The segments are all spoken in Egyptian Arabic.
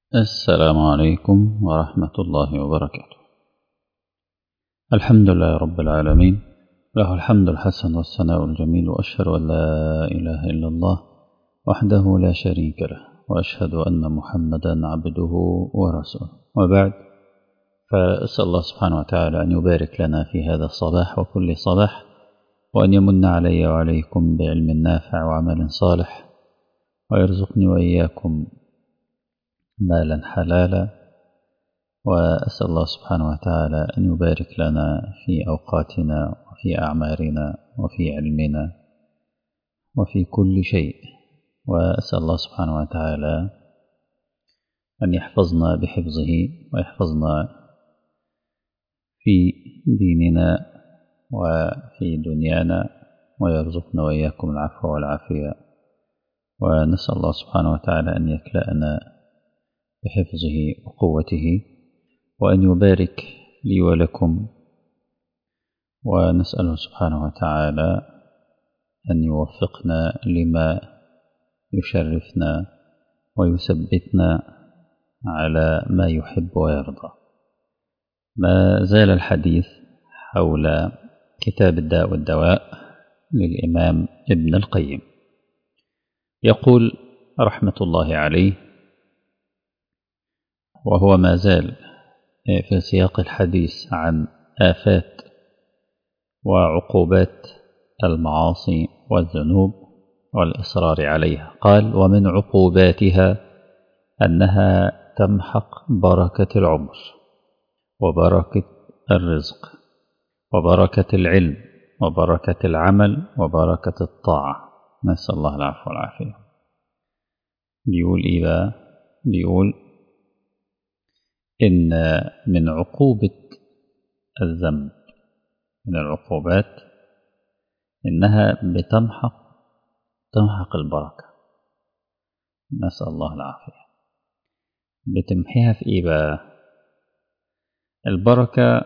السلام عليكم ورحمة الله وبركاته الحمد لله رب العالمين له الحمد الحسن والثناء الجميل وأشهد أن لا إله إلا الله وحده لا شريك له وأشهد أن محمدا عبده ورسوله وبعد فأسأل الله سبحانه وتعالى أن يبارك لنا في هذا الصباح وكل صباح وأن يمن علي وعليكم بعلم نافع وعمل صالح ويرزقني وإياكم مالا حلالا وأسأل الله سبحانه وتعالى أن يبارك لنا في أوقاتنا وفي أعمارنا وفي علمنا وفي كل شيء وأسأل الله سبحانه وتعالى أن يحفظنا بحفظه ويحفظنا في ديننا وفي دنيانا ويرزقنا وإياكم العفو والعافية ونسأل الله سبحانه وتعالى أن يكلأنا بحفظه وقوته وأن يبارك لي ولكم ونسأله سبحانه وتعالى أن يوفقنا لما يشرفنا ويثبتنا على ما يحب ويرضى ما زال الحديث حول كتاب الداء والدواء للإمام ابن القيم يقول رحمة الله عليه وهو ما زال في سياق الحديث عن آفات وعقوبات المعاصي والذنوب والإصرار عليها قال ومن عقوباتها أنها تمحق بركة العمر وبركة الرزق وبركة العلم وبركة العمل وبركة الطاعة نسأل الله العفو والعافية بيقول إيه بقى بيقول إن من عقوبة الذنب من العقوبات إنها بتمحق تمحق البركة نسأل الله العافية بتمحيها في إيه بقى البركة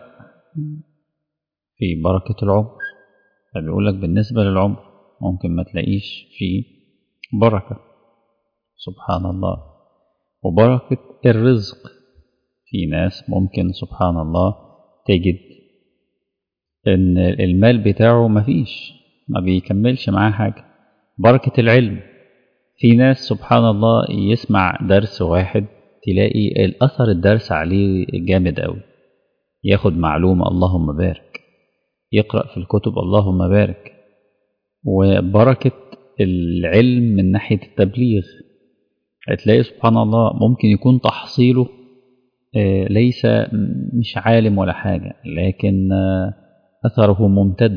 في بركة العمر فبيقول لك بالنسبة للعمر ممكن ما تلاقيش فيه بركة سبحان الله وبركة الرزق في ناس ممكن سبحان الله تجد ان المال بتاعه مفيش ما بيكملش معاه حاجة بركة العلم في ناس سبحان الله يسمع درس واحد تلاقي الأثر الدرس عليه جامد أوي ياخد معلومة اللهم بارك يقرأ في الكتب اللهم بارك وبركة العلم من ناحية التبليغ هتلاقي سبحان الله ممكن يكون تحصيله ليس مش عالم ولا حاجة لكن أثره ممتد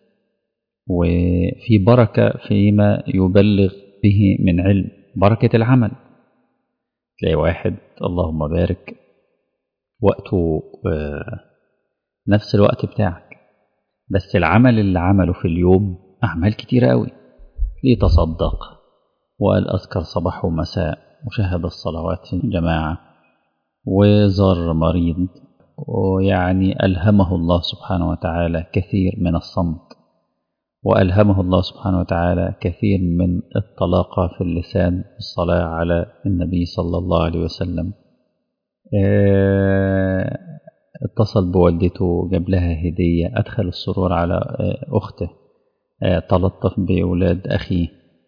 وفي بركة فيما يبلغ به من علم بركة العمل تلاقي واحد اللهم بارك وقته نفس الوقت بتاعك بس العمل اللي عمله في اليوم أعمال كتيرة قوي ليه تصدق وقال أذكر صباح ومساء وشهد الصلوات جماعة وزار مريض ويعني ألهمه الله سبحانه وتعالى كثير من الصمت وألهمه الله سبحانه وتعالى كثير من الطلاقة في اللسان الصلاة على النبي صلى الله عليه وسلم اتصل بوالدته جاب لها هدية أدخل السرور على أخته تلطف بأولاد أخيه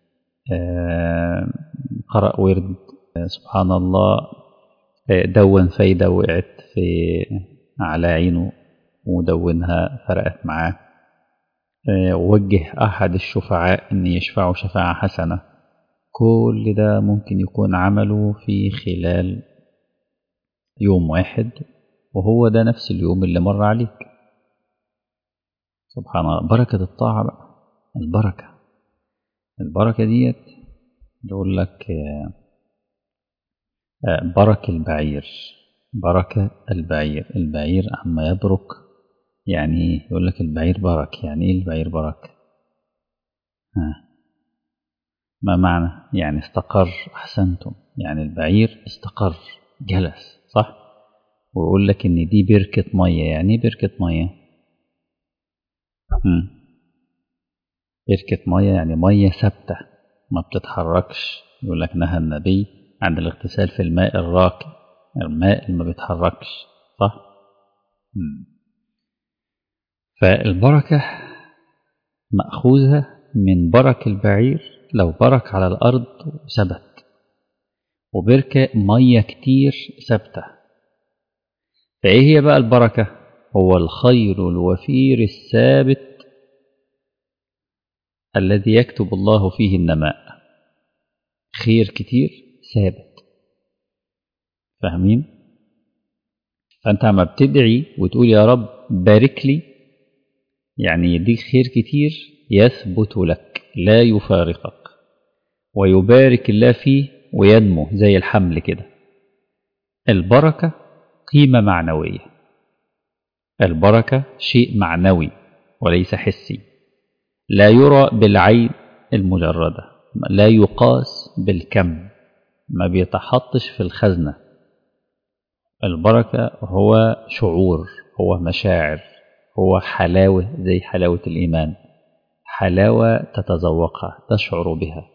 قرأ ورد سبحان الله دون فايدة وقعت في على عينه ودونها فرقت معاه وجه أحد الشفعاء أن يشفعوا شفاعة حسنة كل ده ممكن يكون عمله في خلال يوم واحد وهو ده نفس اليوم اللي مر عليك سبحان الله بركة الطاعة بقى البركة البركة ديت يقول لك برك البعير بركة البعير البعير عما يبرك يعني يقول لك البعير برك يعني ايه البعير برك ها ما معنى يعني استقر أحسنتم يعني البعير استقر جلس صح ويقول لك ان دي بركة مية يعني ايه بركة مية مم. بركة مية يعني مية ثابتة ما بتتحركش يقول لك نهى النبي عند الاغتسال في الماء الراكد الماء اللي ما بيتحركش صح مم. فالبركة مأخوذة من برك البعير لو برك على الأرض وثبت وبركة مية كتير ثابتة فإيه هي بقى البركة هو الخير الوفير الثابت الذي يكتب الله فيه النماء خير كتير ثابت فاهمين فأنت عم بتدعي وتقول يا رب بارك لي يعني يديك خير كتير يثبت لك لا يفارقك ويبارك الله فيه وينمو زي الحمل كده البركة قيمة معنوية البركة شيء معنوي وليس حسي لا يرى بالعين المجردة لا يقاس بالكم ما بيتحطش في الخزنة البركة هو شعور هو مشاعر هو حلاوة زي حلاوة الإيمان حلاوة تتذوقها تشعر بها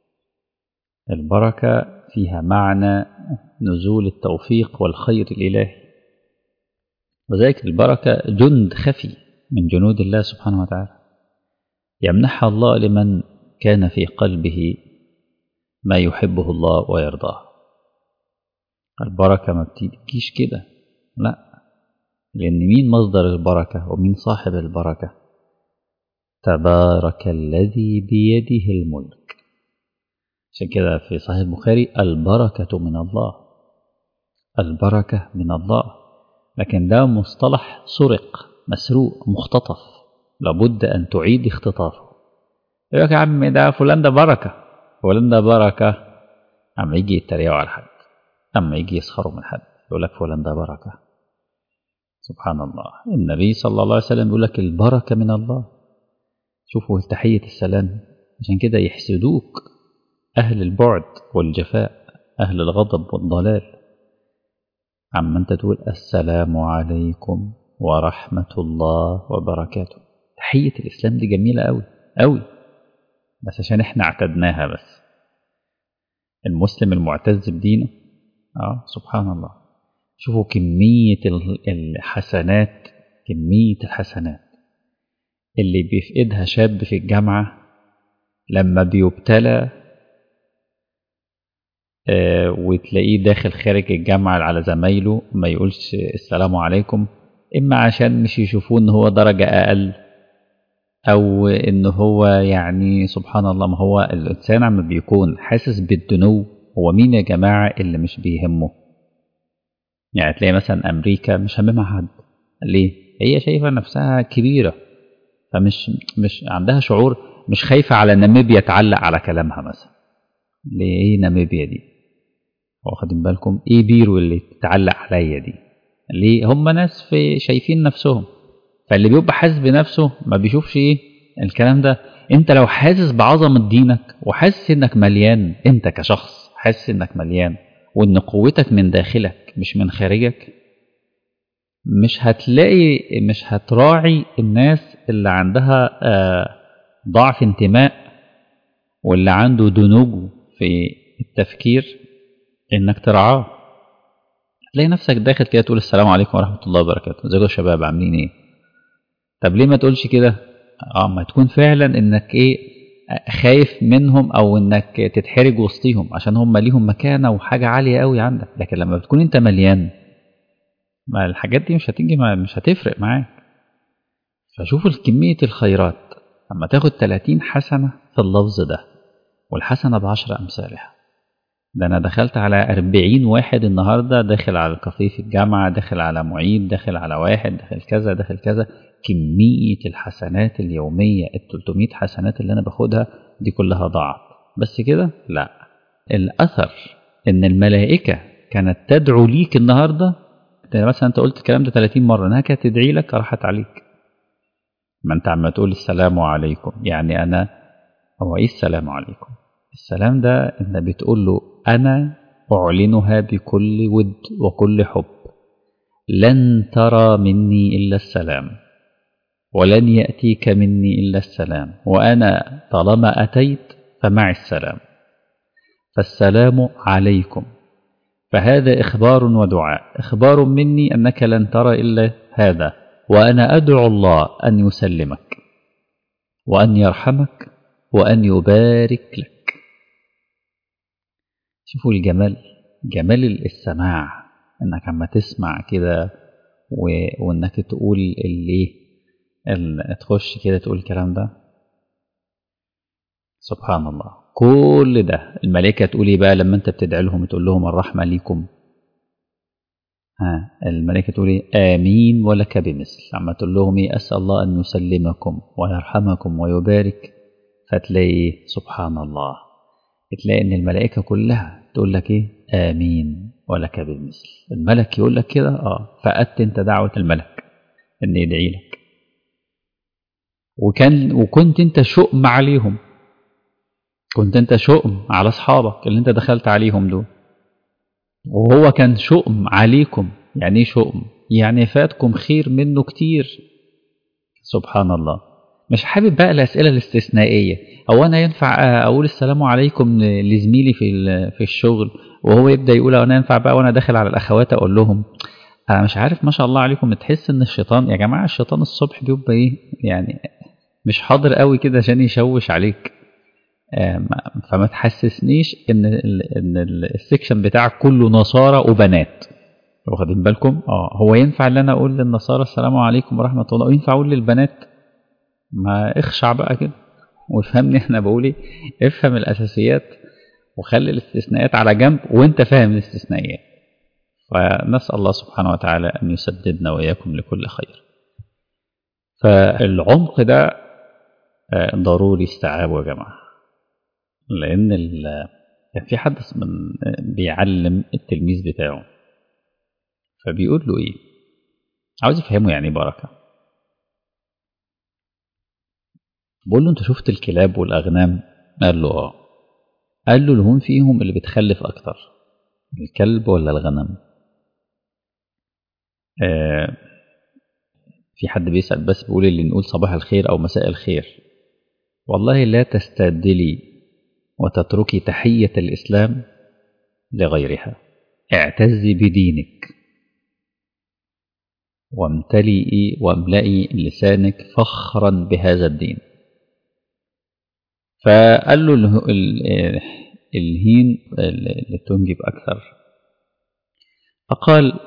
البركة فيها معنى نزول التوفيق والخير الإلهي وذلك البركة جند خفي من جنود الله سبحانه وتعالى يمنحها الله لمن كان في قلبه ما يحبه الله ويرضاه البركة ما بتجيش كده لا لأن مين مصدر البركة ومين صاحب البركة تبارك الذي بيده الملك عشان كده في صحيح البخاري البركة من الله البركة من الله لكن ده مصطلح سرق مسروق مختطف لابد أن تعيد اختطافه يقول لك يا عم ده فلان ده بركة فلان ده بركة أما يجي يتريقوا على حد أما يجي يسخروا من حد يقول لك فلان ده بركة سبحان الله النبي صلى الله عليه وسلم يقول لك البركة من الله شوفوا تحية السلام عشان كده يحسدوك أهل البعد والجفاء أهل الغضب والضلال عما أنت تقول السلام عليكم ورحمة الله وبركاته تحية الإسلام دي جميلة أوي أوي بس عشان إحنا اعتدناها بس المسلم المعتز بدينه آه سبحان الله شوفوا كمية الحسنات كمية الحسنات اللي بيفقدها شاب في الجامعة لما بيبتلى آه وتلاقيه داخل خارج الجامعة على زمايله ما يقولش السلام عليكم إما عشان مش يشوفوه إن هو درجة أقل أو إن هو يعني سبحان الله ما هو الإنسان عم بيكون حاسس بالدنو هو مين يا جماعة اللي مش بيهمه يعني تلاقي مثلا أمريكا مش هممها حد ليه؟ هي شايفة نفسها كبيرة فمش مش عندها شعور مش خايفة على ناميبيا تعلق على كلامها مثلا ليه ايه ناميبيا دي واخدين بالكم ايه بيرو اللي تتعلق عليا دي ليه هم ناس في شايفين نفسهم فاللي بيبقى حاسس بنفسه ما بيشوفش ايه الكلام ده انت لو حاسس بعظمة دينك وحاسس انك مليان انت كشخص حاسس انك مليان وان قوتك من داخلك مش من خارجك مش هتلاقي مش هتراعي الناس اللي عندها ضعف انتماء واللي عنده دنوج في التفكير انك ترعاه تلاقي نفسك داخل كده تقول السلام عليكم ورحمة الله وبركاته ازيكم يا شباب عاملين ايه طب ليه ما تقولش كده اه ما تكون فعلا انك ايه خايف منهم او انك تتحرج وسطيهم عشان هم ليهم مكانة وحاجة عالية قوي عندك لكن لما بتكون انت مليان ما الحاجات دي مش هتيجي مش هتفرق معاك فشوفوا كمية الخيرات لما تاخد 30 حسنة في اللفظ ده والحسنة بعشر أمثالها ده أنا دخلت على 40 واحد النهاردة داخل على الكافيه في الجامعة داخل على معيد داخل على واحد داخل كذا داخل كذا كمية الحسنات اليومية ال 300 حسنات اللي أنا باخدها دي كلها ضاعت بس كده لا الأثر إن الملائكة كانت تدعو ليك النهارده مثلا انت قلت الكلام ده 30 مره انها كانت تدعي لك راحت عليك ما انت عم تقول السلام عليكم يعني انا هو ايه السلام عليكم السلام ده انت بتقول له انا اعلنها بكل ود وكل حب لن ترى مني الا السلام ولن ياتيك مني الا السلام وانا طالما اتيت فمع السلام فالسلام عليكم فهذا إخبار ودعاء إخبار مني أنك لن ترى إلا هذا وأنا أدعو الله أن يسلمك وأن يرحمك وأن يبارك لك شوفوا الجمال جمال السماع انك عما تسمع كده و... وانك تقول اللي ال... تخش كده تقول الكلام ده سبحان الله كل ده الملائكة تقول ايه بقى لما انت بتدعي لهم تقول لهم الرحمة ليكم ها الملائكة تقول ايه آمين ولك بمثل عما تقول لهم ايه أسأل الله أن يسلمكم ويرحمكم ويبارك فتلاقي سبحان الله تلاقي ان الملائكة كلها تقول لك ايه آمين ولك بالمثل الملك يقول لك كده اه فأت انت دعوة الملك ان يدعي لك وكان وكنت انت شؤم عليهم كنت انت شؤم على اصحابك اللي انت دخلت عليهم دول وهو كان شؤم عليكم يعني ايه شؤم يعني فاتكم خير منه كتير سبحان الله مش حابب بقى الاسئله الاستثنائيه او انا ينفع اقول السلام عليكم لزميلي في في الشغل وهو يبدا يقول انا ينفع بقى وانا داخل على الاخوات اقول لهم انا مش عارف ما شاء الله عليكم تحس ان الشيطان يا جماعه الشيطان الصبح بيبقى ايه يعني مش حاضر قوي كده عشان يشوش عليك فما تحسسنيش ان ان السكشن بتاعك كله نصارى وبنات واخدين بالكم اه هو ينفع ان انا اقول للنصارى السلام عليكم ورحمه الله وينفع اقول للبنات ما اخشع بقى كده وافهمني احنا بقول ايه افهم الاساسيات وخلي الاستثناءات على جنب وانت فاهم الاستثنائيات فنسال الله سبحانه وتعالى ان يسددنا واياكم لكل خير فالعمق ده ضروري استيعابه يا جماعه لان كان في حد من بيعلم التلميذ بتاعه فبيقول له ايه عاوز يفهمه يعني بركه بقول له انت شفت الكلاب والاغنام قال له اه قال له الهم فيهم اللي بتخلف اكتر الكلب ولا الغنم آه في حد بيسأل بس بيقول اللي نقول صباح الخير او مساء الخير والله لا تستبدلي وتتركي تحية الإسلام لغيرها اعتزي بدينك وامتلئي واملئي لسانك فخرا بهذا الدين فقال له الهين اللي تنجب أكثر فقال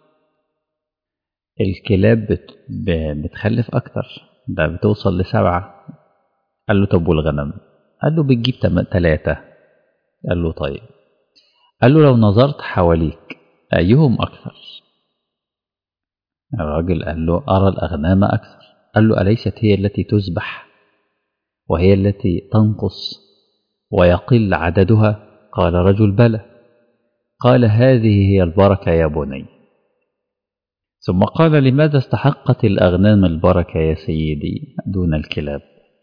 الكلاب بتخلف أكثر ده بتوصل لسبعة قال له طب والغنم قال له بتجيب ثلاثة قال له طيب قال له لو نظرت حواليك أيهم أكثر الراجل قال له أرى الأغنام أكثر قال له أليست هي التي تذبح وهي التي تنقص ويقل عددها قال رجل بلى قال هذه هي البركة يا بني ثم قال لماذا استحقت الأغنام البركة يا سيدي دون الكلاب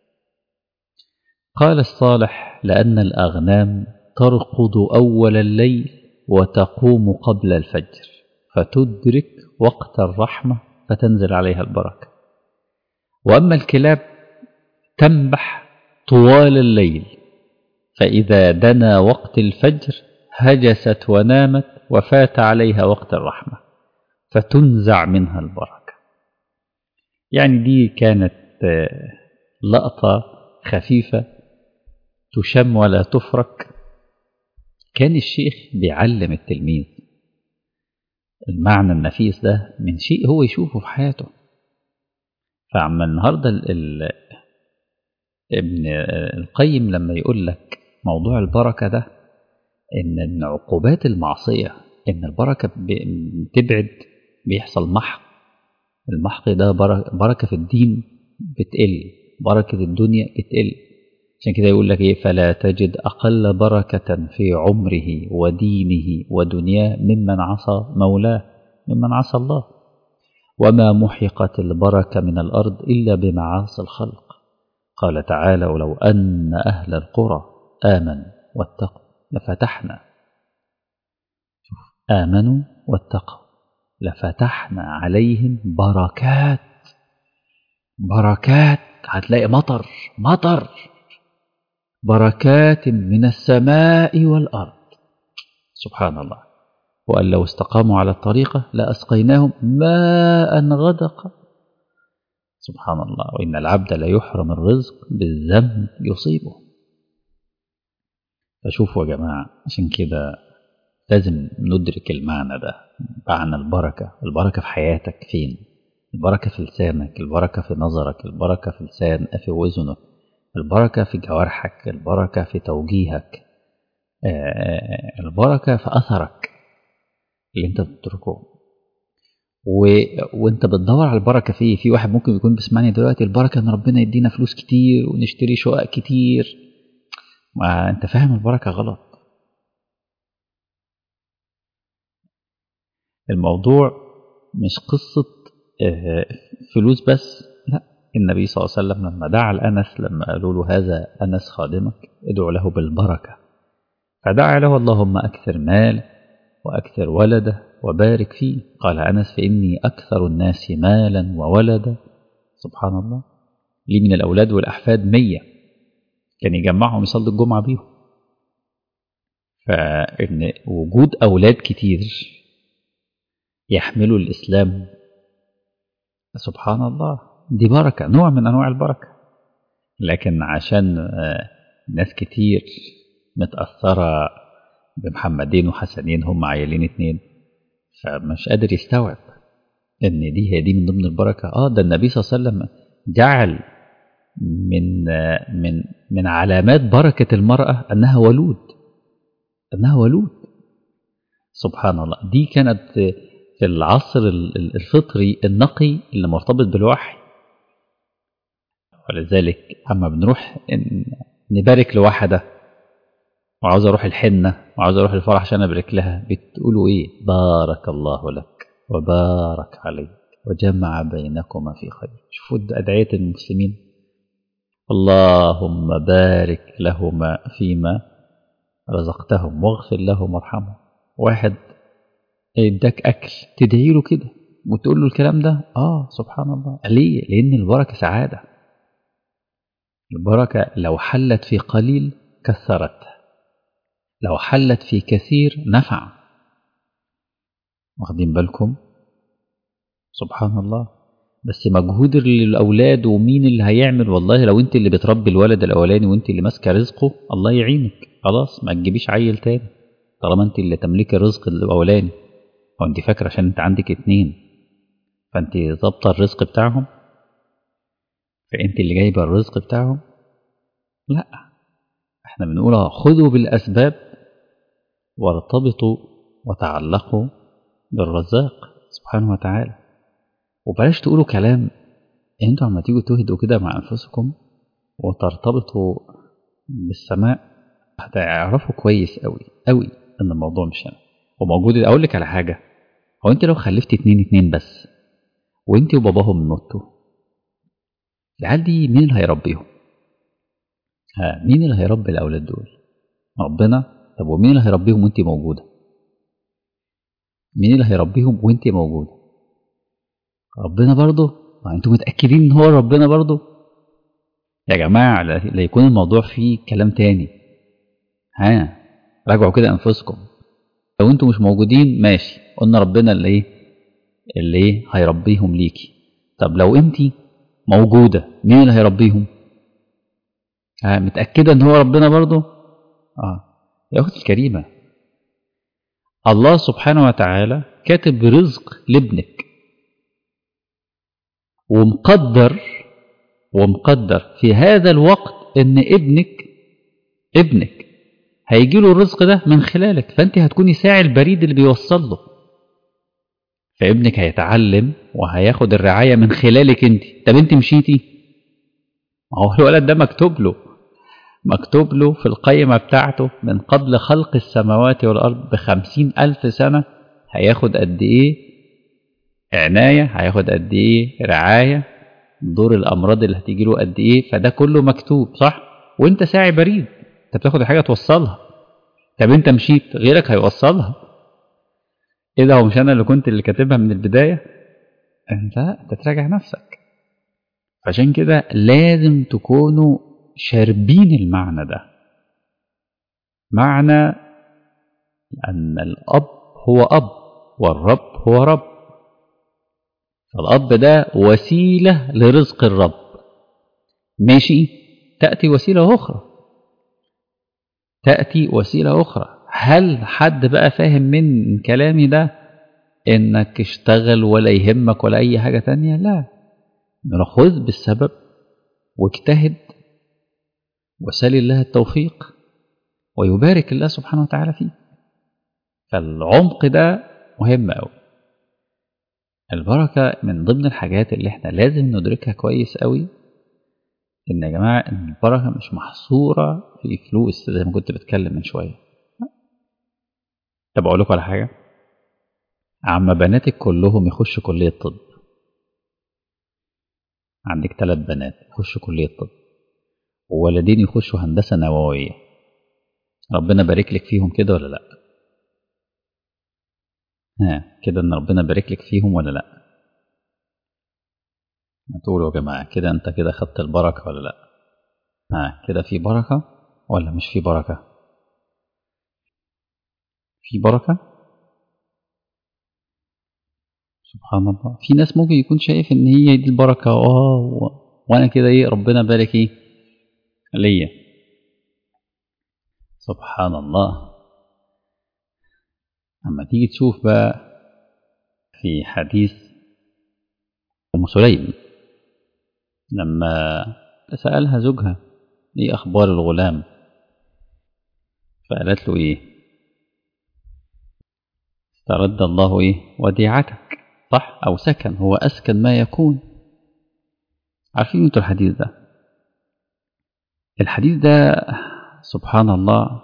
قال الصالح لأن الأغنام ترقد أول الليل وتقوم قبل الفجر فتدرك وقت الرحمة فتنزل عليها البركة وأما الكلاب تنبح طوال الليل فإذا دنا وقت الفجر هجست ونامت وفات عليها وقت الرحمة فتنزع منها البركة يعني دي كانت لقطة خفيفة تشم ولا تفرك كان الشيخ بيعلم التلميذ المعنى النفيس ده من شيء هو يشوفه في حياته فعما النهاردة ال ال ابن القيم لما يقول لك موضوع البركة ده إن من عقوبات المعصية إن البركة بتبعد بيحصل محق المحق ده بركة في الدين بتقل بركة الدنيا بتقل عشان كده يقول لك إيه فلا تجد أقل بركة في عمره ودينه ودنياه ممن عصى مولاه ممن عصى الله وما محقت البركة من الأرض إلا بمعاصي الخلق قال تعالى ولو أن أهل القرى آمنوا واتقوا لفتحنا آمنوا واتقوا لفتحنا عليهم بركات بركات هتلاقي مطر مطر بركات من السماء والأرض سبحان الله وأن لو استقاموا على الطريقة لأسقيناهم ماء غدقا سبحان الله وإن العبد لا يحرم الرزق بالذنب يصيبه فشوفوا يا جماعة عشان كده لازم ندرك المعنى ده معنى البركة البركة في حياتك فين البركة في لسانك البركة في نظرك البركة في لسان في وزنك البركة في جوارحك البركة في توجيهك البركة في أثرك اللي انت بتتركه و... وانت بتدور على البركة فيه في واحد ممكن يكون بيسمعني دلوقتي البركة ان ربنا يدينا فلوس كتير ونشتري شقق كتير ما انت فاهم البركة غلط الموضوع مش قصة فلوس بس لا النبي صلى الله عليه وسلم لما دعا لأنس لما قالوا له هذا أنس خادمك ادعو له بالبركة فدعا له اللهم أكثر مال وأكثر ولده وبارك فيه قال أنس فإني أكثر الناس مالا وولدا سبحان الله لي من الأولاد والأحفاد مية كان يجمعهم يصلي الجمعة بيهم فإن وجود أولاد كتير يحملوا الإسلام سبحان الله دي بركة نوع من أنواع البركة لكن عشان ناس كتير متأثرة بمحمدين وحسنين هم عيالين اتنين فمش قادر يستوعب ان دي هي دي من ضمن البركة اه ده النبي صلى الله عليه وسلم جعل من من من علامات بركة المرأة انها ولود انها ولود سبحان الله دي كانت في العصر الفطري النقي اللي مرتبط بالوحي ولذلك اما بنروح نبارك لواحده وعاوز اروح الحنه وعاوز اروح الفرح عشان ابارك لها بتقولوا ايه بارك الله لك وبارك عليك وجمع بينكما في خير شوفوا ادعيه المسلمين اللهم بارك لهما فيما رزقتهم واغفر لهم وارحمهم واحد اداك اكل تدعي له كده وتقول له الكلام ده اه سبحان الله ليه لان البركه سعاده البركه لو حلت في قليل كثرت لو حلت في كثير نفع واخدين بالكم سبحان الله بس مجهود للاولاد ومين اللي هيعمل والله لو انت اللي بتربي الولد الاولاني وانت اللي ماسكه رزقه الله يعينك خلاص ما تجيبيش عيل تاني طالما انت اللي تملكي الرزق الاولاني هو انت فاكره عشان انت عندك اتنين فانت ظابطه الرزق بتاعهم فانت اللي جايبه الرزق بتاعهم لا احنا بنقول خذوا بالاسباب وارتبطوا وتعلقوا بالرزاق سبحانه وتعالى وبلاش تقولوا كلام انتوا عم تيجوا تهدوا كده مع انفسكم وترتبطوا بالسماء هتعرفوا كويس قوي قوي ان الموضوع مش هنا وموجود اقول لك على حاجه هو انت لو خلفت اتنين اتنين بس وانت وباباهم متوا العيال دي مين اللي هيربيهم ها مين اللي هيربي الاولاد دول ربنا طب ومين اللي هيربيهم وانت موجوده مين اللي هيربيهم وانت موجوده ربنا برضه ما انتوا متاكدين ان هو ربنا برضه يا جماعه لا يكون الموضوع فيه كلام تاني ها راجعوا كده انفسكم لو انتوا مش موجودين ماشي قلنا ربنا اللي ايه اللي ايه هيربيهم ليكي طب لو انت موجوده مين اللي هيربيهم ها متاكده ان هو ربنا برضه اه يا اختي الكريمه الله سبحانه وتعالى كاتب رزق لابنك ومقدر ومقدر في هذا الوقت ان ابنك ابنك هيجي له الرزق ده من خلالك فانت هتكوني ساعي البريد اللي بيوصل له فابنك هيتعلم وهياخد الرعايه من خلالك انت طب انت مشيتي ما هو الولد ده مكتوب له مكتوب له في القيمة بتاعته من قبل خلق السماوات والأرض بخمسين ألف سنة هياخد قد إيه عناية هياخد قد إيه رعاية دور الأمراض اللي هتيجيله قد إيه فده كله مكتوب صح وانت ساعي بريد انت بتاخد الحاجة توصلها طب انت مشيت غيرك هيوصلها ايه ده هو مش انا اللي كنت اللي كاتبها من البداية انت انت تراجع نفسك عشان كده لازم تكونوا شاربين المعنى ده معنى أن الأب هو أب والرب هو رب فالأب ده وسيلة لرزق الرب ماشي تأتي وسيلة أخرى تأتي وسيلة أخرى هل حد بقى فاهم من كلامي ده إنك اشتغل ولا يهمك ولا أي حاجة تانية لا خذ بالسبب واجتهد وسل الله التوفيق ويبارك الله سبحانه وتعالى فيه فالعمق ده مهم قوي البركة من ضمن الحاجات اللي احنا لازم ندركها كويس قوي ان يا جماعة ان البركة مش محصورة في فلوس زي ما كنت بتكلم من شوية طب اقول لكم على حاجة عم بناتك كلهم يخشوا كلية طب عندك ثلاث بنات يخشوا كلية طب وولدين يخشوا هندسة نووية ربنا بارك لك فيهم كده ولا لا ها كده ان ربنا بارك لك فيهم ولا لا ما تقولوا يا جماعة كده انت كده خدت البركة ولا لا ها كده في بركة ولا مش في بركة في بركة سبحان الله في ناس ممكن يكون شايف ان هي دي البركة اه وانا كده ايه ربنا بارك ايه ليا سبحان الله أما تيجي تشوف بقى في حديث أم سليم لما سألها زوجها إيه أخبار الغلام فقالت له إيه استرد الله إيه وديعتك صح أو سكن هو أسكن ما يكون عارفين انتوا الحديث ده الحديث ده سبحان الله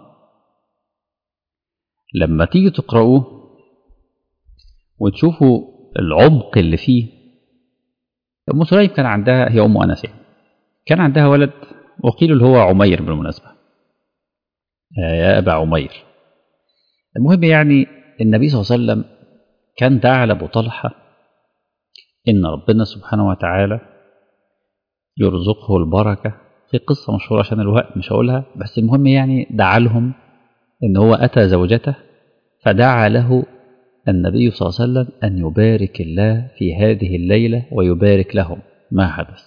لما تيجي تقرأوه وتشوفوا العمق اللي فيه أم سليم كان عندها هي أم أنس كان عندها ولد وقيل اللي هو عمير بالمناسبة يا أبا عمير المهم يعني النبي صلى الله عليه وسلم كان دعا لأبو طلحة إن ربنا سبحانه وتعالى يرزقه البركة في قصة مشهورة عشان الوقت مش هقولها بس المهم يعني دعا لهم إن هو أتى زوجته فدعا له النبي صلى الله عليه وسلم أن يبارك الله في هذه الليلة ويبارك لهم ما حدث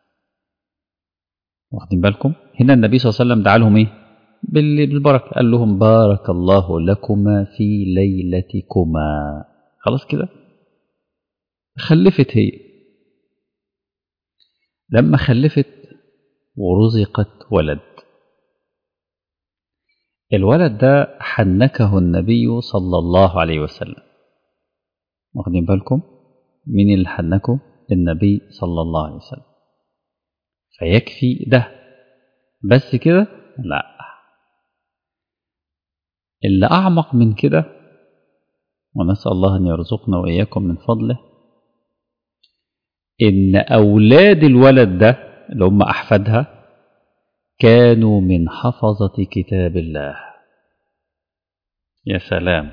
واخدين بالكم هنا النبي صلى الله عليه وسلم دعا لهم إيه بالبركة قال لهم بارك الله لكما في ليلتكما خلاص كده خلفت هي لما خلفت ورزقت ولد الولد ده حنكه النبي صلى الله عليه وسلم واخدين بالكم مين اللي حنكه النبي صلى الله عليه وسلم فيكفي ده بس كده لا اللي أعمق من كده ونسأل الله أن يرزقنا وإياكم من فضله إن أولاد الولد ده اللي هم أحفادها كانوا من حفظة كتاب الله يا سلام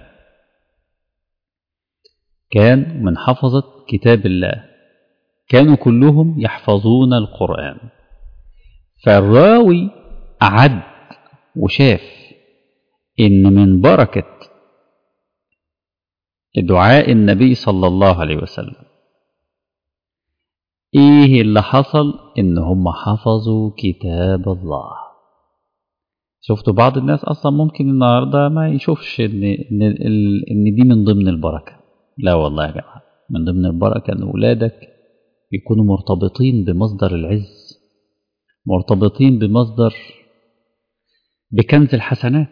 كان من حفظة كتاب الله كانوا كلهم يحفظون القرآن فالراوي عد وشاف إن من بركة دعاء النبي صلى الله عليه وسلم ايه اللي حصل ان هم حفظوا كتاب الله شفتوا بعض الناس اصلا ممكن النهارده ما يشوفش ان ان, إن دي من ضمن البركه لا والله يا جماعه من ضمن البركه ان اولادك يكونوا مرتبطين بمصدر العز مرتبطين بمصدر بكنز الحسنات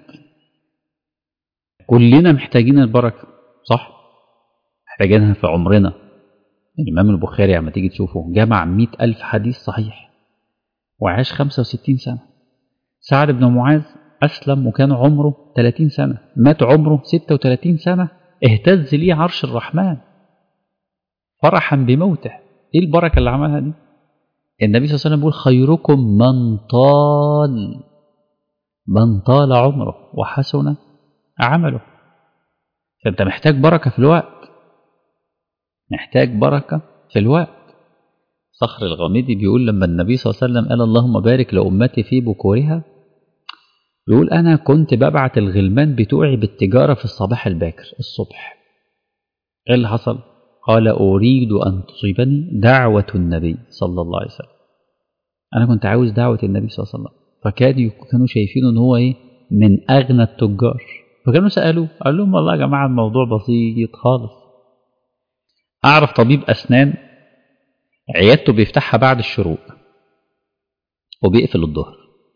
كلنا محتاجين البركه صح محتاجينها في عمرنا الإمام البخاري عما تيجي تشوفه جمع مئة ألف حديث صحيح وعاش خمسة وستين سنة سعد بن معاذ أسلم وكان عمره 30 سنة مات عمره 36 سنة اهتز ليه عرش الرحمن فرحا بموته ايه البركة اللي عملها دي النبي صلى الله عليه وسلم بيقول خيركم من طال من طال عمره وحسن عمله فانت محتاج بركة في الوقت محتاج بركة في الوقت صخر الغامدي بيقول لما النبي صلى الله عليه وسلم قال اللهم بارك لأمتي في بكورها يقول أنا كنت ببعت الغلمان بتوعي بالتجارة في الصباح الباكر الصبح إيه اللي حصل؟ قال أريد أن تصيبني دعوة النبي صلى الله عليه وسلم أنا كنت عاوز دعوة النبي صلى الله عليه وسلم فكانوا كانوا شايفين إن هو إيه من أغنى التجار فكانوا سألوه قال لهم والله يا جماعة الموضوع بسيط خالص أعرف طبيب أسنان عيادته بيفتحها بعد الشروق وبيقفل الظهر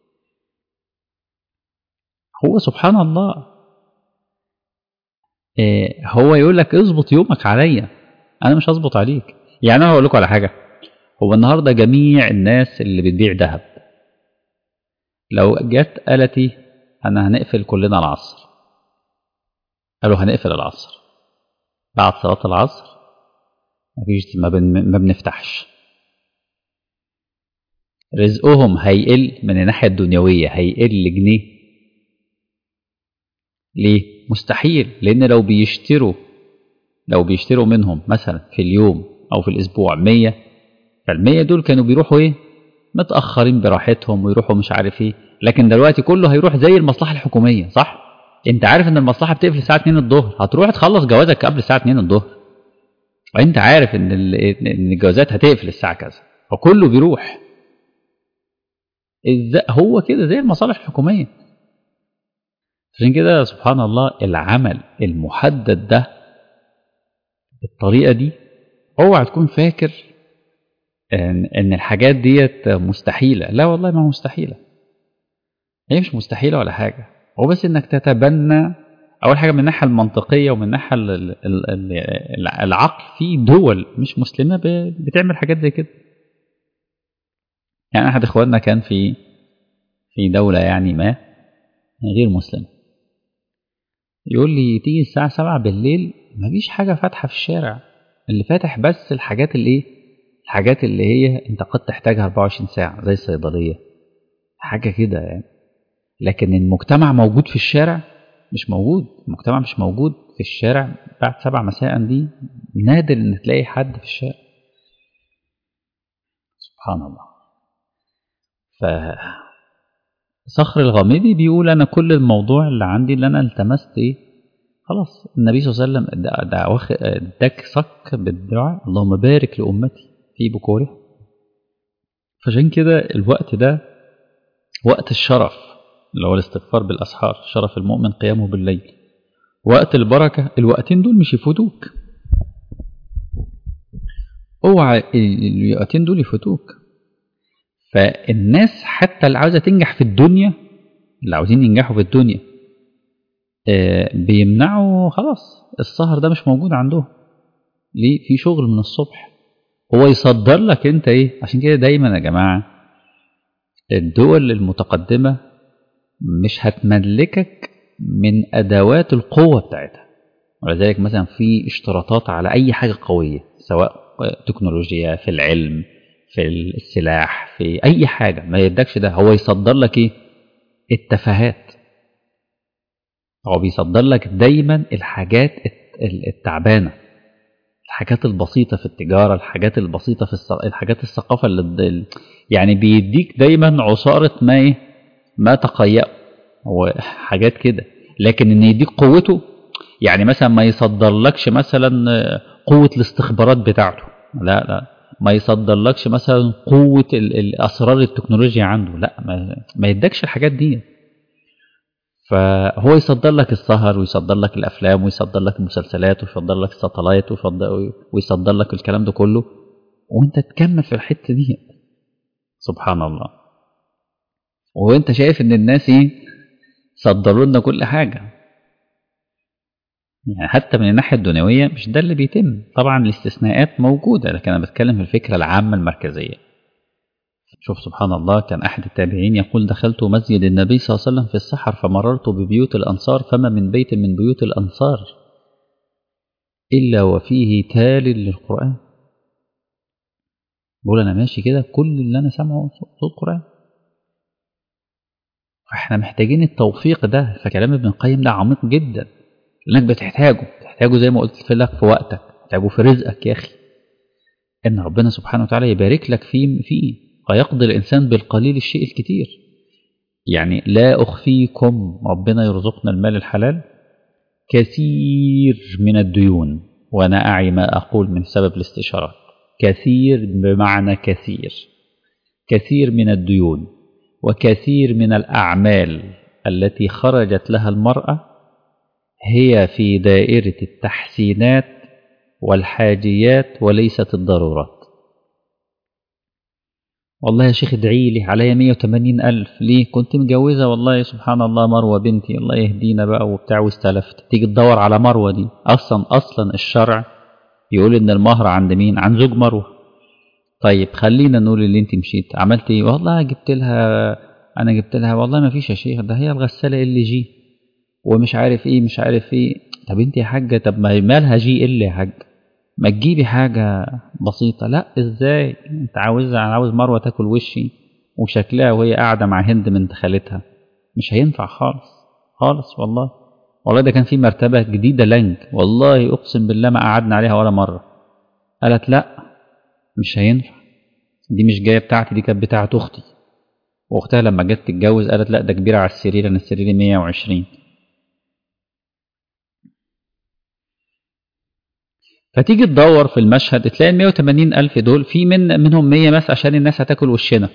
هو سبحان الله إيه هو يقول لك اظبط يومك عليا انا مش هظبط عليك يعني انا هقول لكم على حاجه هو النهارده جميع الناس اللي بتبيع ذهب لو جت قالتي انا هنقفل كلنا العصر قالوا هنقفل العصر بعد صلاه العصر مفيش ما, بن ما بنفتحش رزقهم هيقل من الناحيه الدنيويه هيقل جنيه ليه مستحيل لان لو بيشتروا لو بيشتروا منهم مثلا في اليوم او في الاسبوع 100 فال100 دول كانوا بيروحوا ايه متاخرين براحتهم ويروحوا مش عارف ايه لكن دلوقتي كله هيروح زي المصلحه الحكوميه صح انت عارف ان المصلحه بتقفل الساعه 2 الظهر هتروح تخلص جوازك قبل الساعه 2 الظهر وانت عارف ان ان الجوازات هتقفل الساعه كذا فكله بيروح هو كده زي المصالح الحكوميه عشان كده سبحان الله العمل المحدد ده بالطريقه دي اوعى تكون فاكر ان, إن الحاجات ديت مستحيله لا والله ما مستحيله هي مش مستحيله ولا حاجه هو بس انك تتبنى اول حاجه من الناحيه المنطقيه ومن الناحيه العقل في دول مش مسلمه بتعمل حاجات زي كده يعني احد اخواننا كان في في دوله يعني ما غير مسلمه يقول لي تيجي الساعة سبعة بالليل مفيش حاجة فاتحة في الشارع اللي فاتح بس الحاجات اللي ايه الحاجات اللي هي انت قد تحتاجها 24 ساعة زي الصيدلية حاجة كده يعني لكن المجتمع موجود في الشارع مش موجود المجتمع مش موجود في الشارع بعد سبع مساء دي نادر ان تلاقي حد في الشارع سبحان الله ف صخر الغامدي بيقول انا كل الموضوع اللي عندي اللي انا التمست ايه خلاص النبي صلى الله عليه وسلم اداك صك بالدعاء اللهم بارك لامتي في بكورها فعشان كده الوقت ده وقت الشرف اللي هو الاستغفار بالاسحار شرف المؤمن قيامه بالليل وقت البركه الوقتين دول مش يفوتوك اوعى الوقتين دول يفوتوك فالناس حتى اللي عاوزه تنجح في الدنيا اللي عاوزين ينجحوا في الدنيا بيمنعوا خلاص السهر ده مش موجود عندهم ليه في شغل من الصبح هو يصدر لك انت ايه عشان كده دايما يا جماعه الدول المتقدمه مش هتملكك من ادوات القوه بتاعتها ولذلك مثلا في اشتراطات على اي حاجه قويه سواء تكنولوجيا في العلم في السلاح في اي حاجه ما يدكش ده هو يصدر لك ايه التفاهات هو بيصدر لك دايما الحاجات التعبانه الحاجات البسيطه في التجاره الحاجات البسيطه في الص... الحاجات الثقافه اللي يعني بيديك دايما عصاره ما ايه ما تقيأ هو حاجات كده لكن ان يديك قوته يعني مثلا ما يصدرلكش مثلا قوه الاستخبارات بتاعته لا لا ما يصدرلكش مثلا قوة الأسرار التكنولوجيا عنده لا ما, ما يدكش الحاجات دي فهو يصدر لك السهر ويصدر لك الأفلام ويصدر لك المسلسلات ويصدر لك الساتلايت ويصدر لك الكلام ده كله وانت تكمل في الحتة دي سبحان الله وانت شايف ان الناس ايه صدروا لنا كل حاجة يعني حتى من الناحية الدنيوية مش ده اللي بيتم طبعا الاستثناءات موجودة لكن أنا بتكلم في الفكرة العامة المركزية شوف سبحان الله كان أحد التابعين يقول دخلت مسجد النبي صلى الله عليه وسلم في السحر فمررت ببيوت الأنصار فما من بيت من بيوت الأنصار إلا وفيه تال للقرآن بقول أنا ماشي كده كل اللي أنا سامعه صوت القرآن فإحنا محتاجين التوفيق ده فكلام ابن القيم ده عميق جدا لانك بتحتاجه تحتاجه زي ما قلت في لك في وقتك تحتاجه في رزقك يا اخي ان ربنا سبحانه وتعالى يبارك لك فيه فيه فيقضي الانسان بالقليل الشيء الكتير يعني لا أخفيكم ربنا يرزقنا المال الحلال كثير من الديون وأنا أعي ما أقول من سبب الاستشارات كثير بمعنى كثير كثير من الديون وكثير من الأعمال التي خرجت لها المرأة هي في دائرة التحسينات والحاجيات وليست الضرورات والله يا شيخ ادعي لي عليا 180 ألف ليه كنت مجوزة والله سبحان الله مروة بنتي الله يهدينا بقى وبتاع واستلفت تيجي تدور على مروة دي أصلا أصلا الشرع يقول إن المهر عند مين عن زوج مروة طيب خلينا نقول اللي انت مشيت عملت ايه والله جبت لها انا جبت لها والله ما فيش يا شيخ ده هي الغسالة ال جي ومش عارف ايه مش عارف ايه طب انت يا حاجة طب ما مالها جي ال يا حاج ما تجيبي حاجة بسيطة لا ازاي انت عاوز عاوز مروة تاكل وشي وشكلها وهي قاعدة مع هند من خالتها مش هينفع خالص خالص والله والله ده كان في مرتبة جديدة لنج والله اقسم بالله ما قعدنا عليها ولا مرة قالت لا مش هينفع دي مش جاية بتاعتي دي كانت بتاعت اختي واختها لما جت تتجوز قالت لا ده كبيرة على السرير انا السرير 120 فتيجي تدور في المشهد تلاقي ال 180 ألف دول في من منهم 100 بس عشان الناس هتاكل وشنا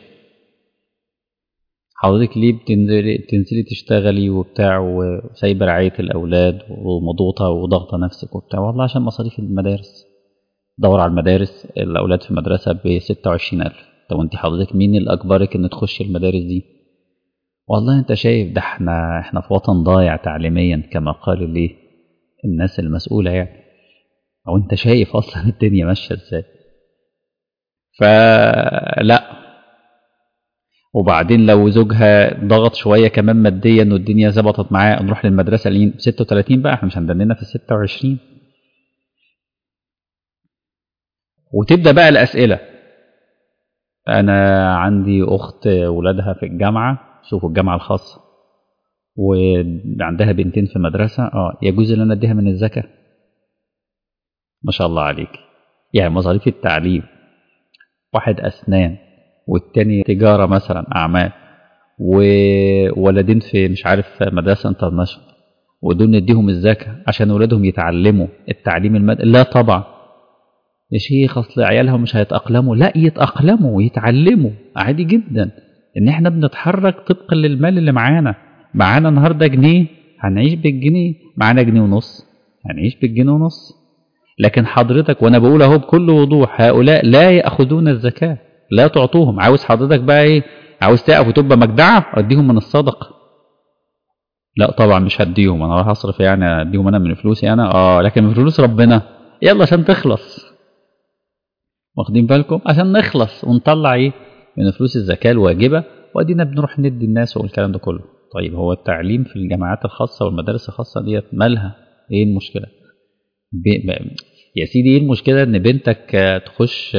حضرتك ليه بتنزلي بتنزلي تشتغلي وبتاع وسايبه رعايه الاولاد ومضغوطه وضغطه نفسك وبتاع والله عشان مصاريف المدارس دور على المدارس الاولاد في المدرسه ب 26000 طب انت حضرتك مين اللي اجبرك ان تخشي المدارس دي والله انت شايف ده احنا احنا في وطن ضايع تعليميا كما قال لي الناس المسؤوله يعني او انت شايف اصلا الدنيا ماشيه ازاي فلا وبعدين لو زوجها ضغط شويه كمان ماديا والدنيا ظبطت معاه نروح للمدرسه اللي 36 بقى احنا مش هندننا في 26 وتبدا بقى الاسئله انا عندي اخت ولادها في الجامعه شوفوا الجامعه الخاصه وعندها بنتين في مدرسه اه يجوز ان انا اديها من الزكاه ما شاء الله عليك يعني مصاريف التعليم واحد أسنان والتاني تجارة مثلا أعمال وولدين في مش عارف مدرسة انترناشونال ودول نديهم الزكاة عشان ولادهم يتعلموا التعليم المادي لا طبعا يا شيخ أصل عيالهم مش هيتأقلموا لا يتأقلموا ويتعلموا عادي جدا إن إحنا بنتحرك طبقا للمال اللي معانا معانا النهاردة جنيه هنعيش بالجنيه معانا جنيه ونص هنعيش بالجنيه ونص لكن حضرتك وانا بقول اهو بكل وضوح هؤلاء لا ياخذون الزكاه لا تعطوهم عاوز حضرتك بقى ايه عاوز تقف وتبقى مجدعه اديهم من الصدقه لا طبعا مش هديهم انا راح اصرف يعني اديهم انا من فلوسي انا اه لكن من فلوس ربنا يلا عشان تخلص واخدين بالكم عشان نخلص ونطلع ايه من فلوس الزكاه الواجبه وادينا بنروح ندي الناس والكلام ده كله طيب هو التعليم في الجامعات الخاصه والمدارس الخاصه ديت مالها ايه المشكله ب... يا سيدي ايه المشكله ان بنتك تخش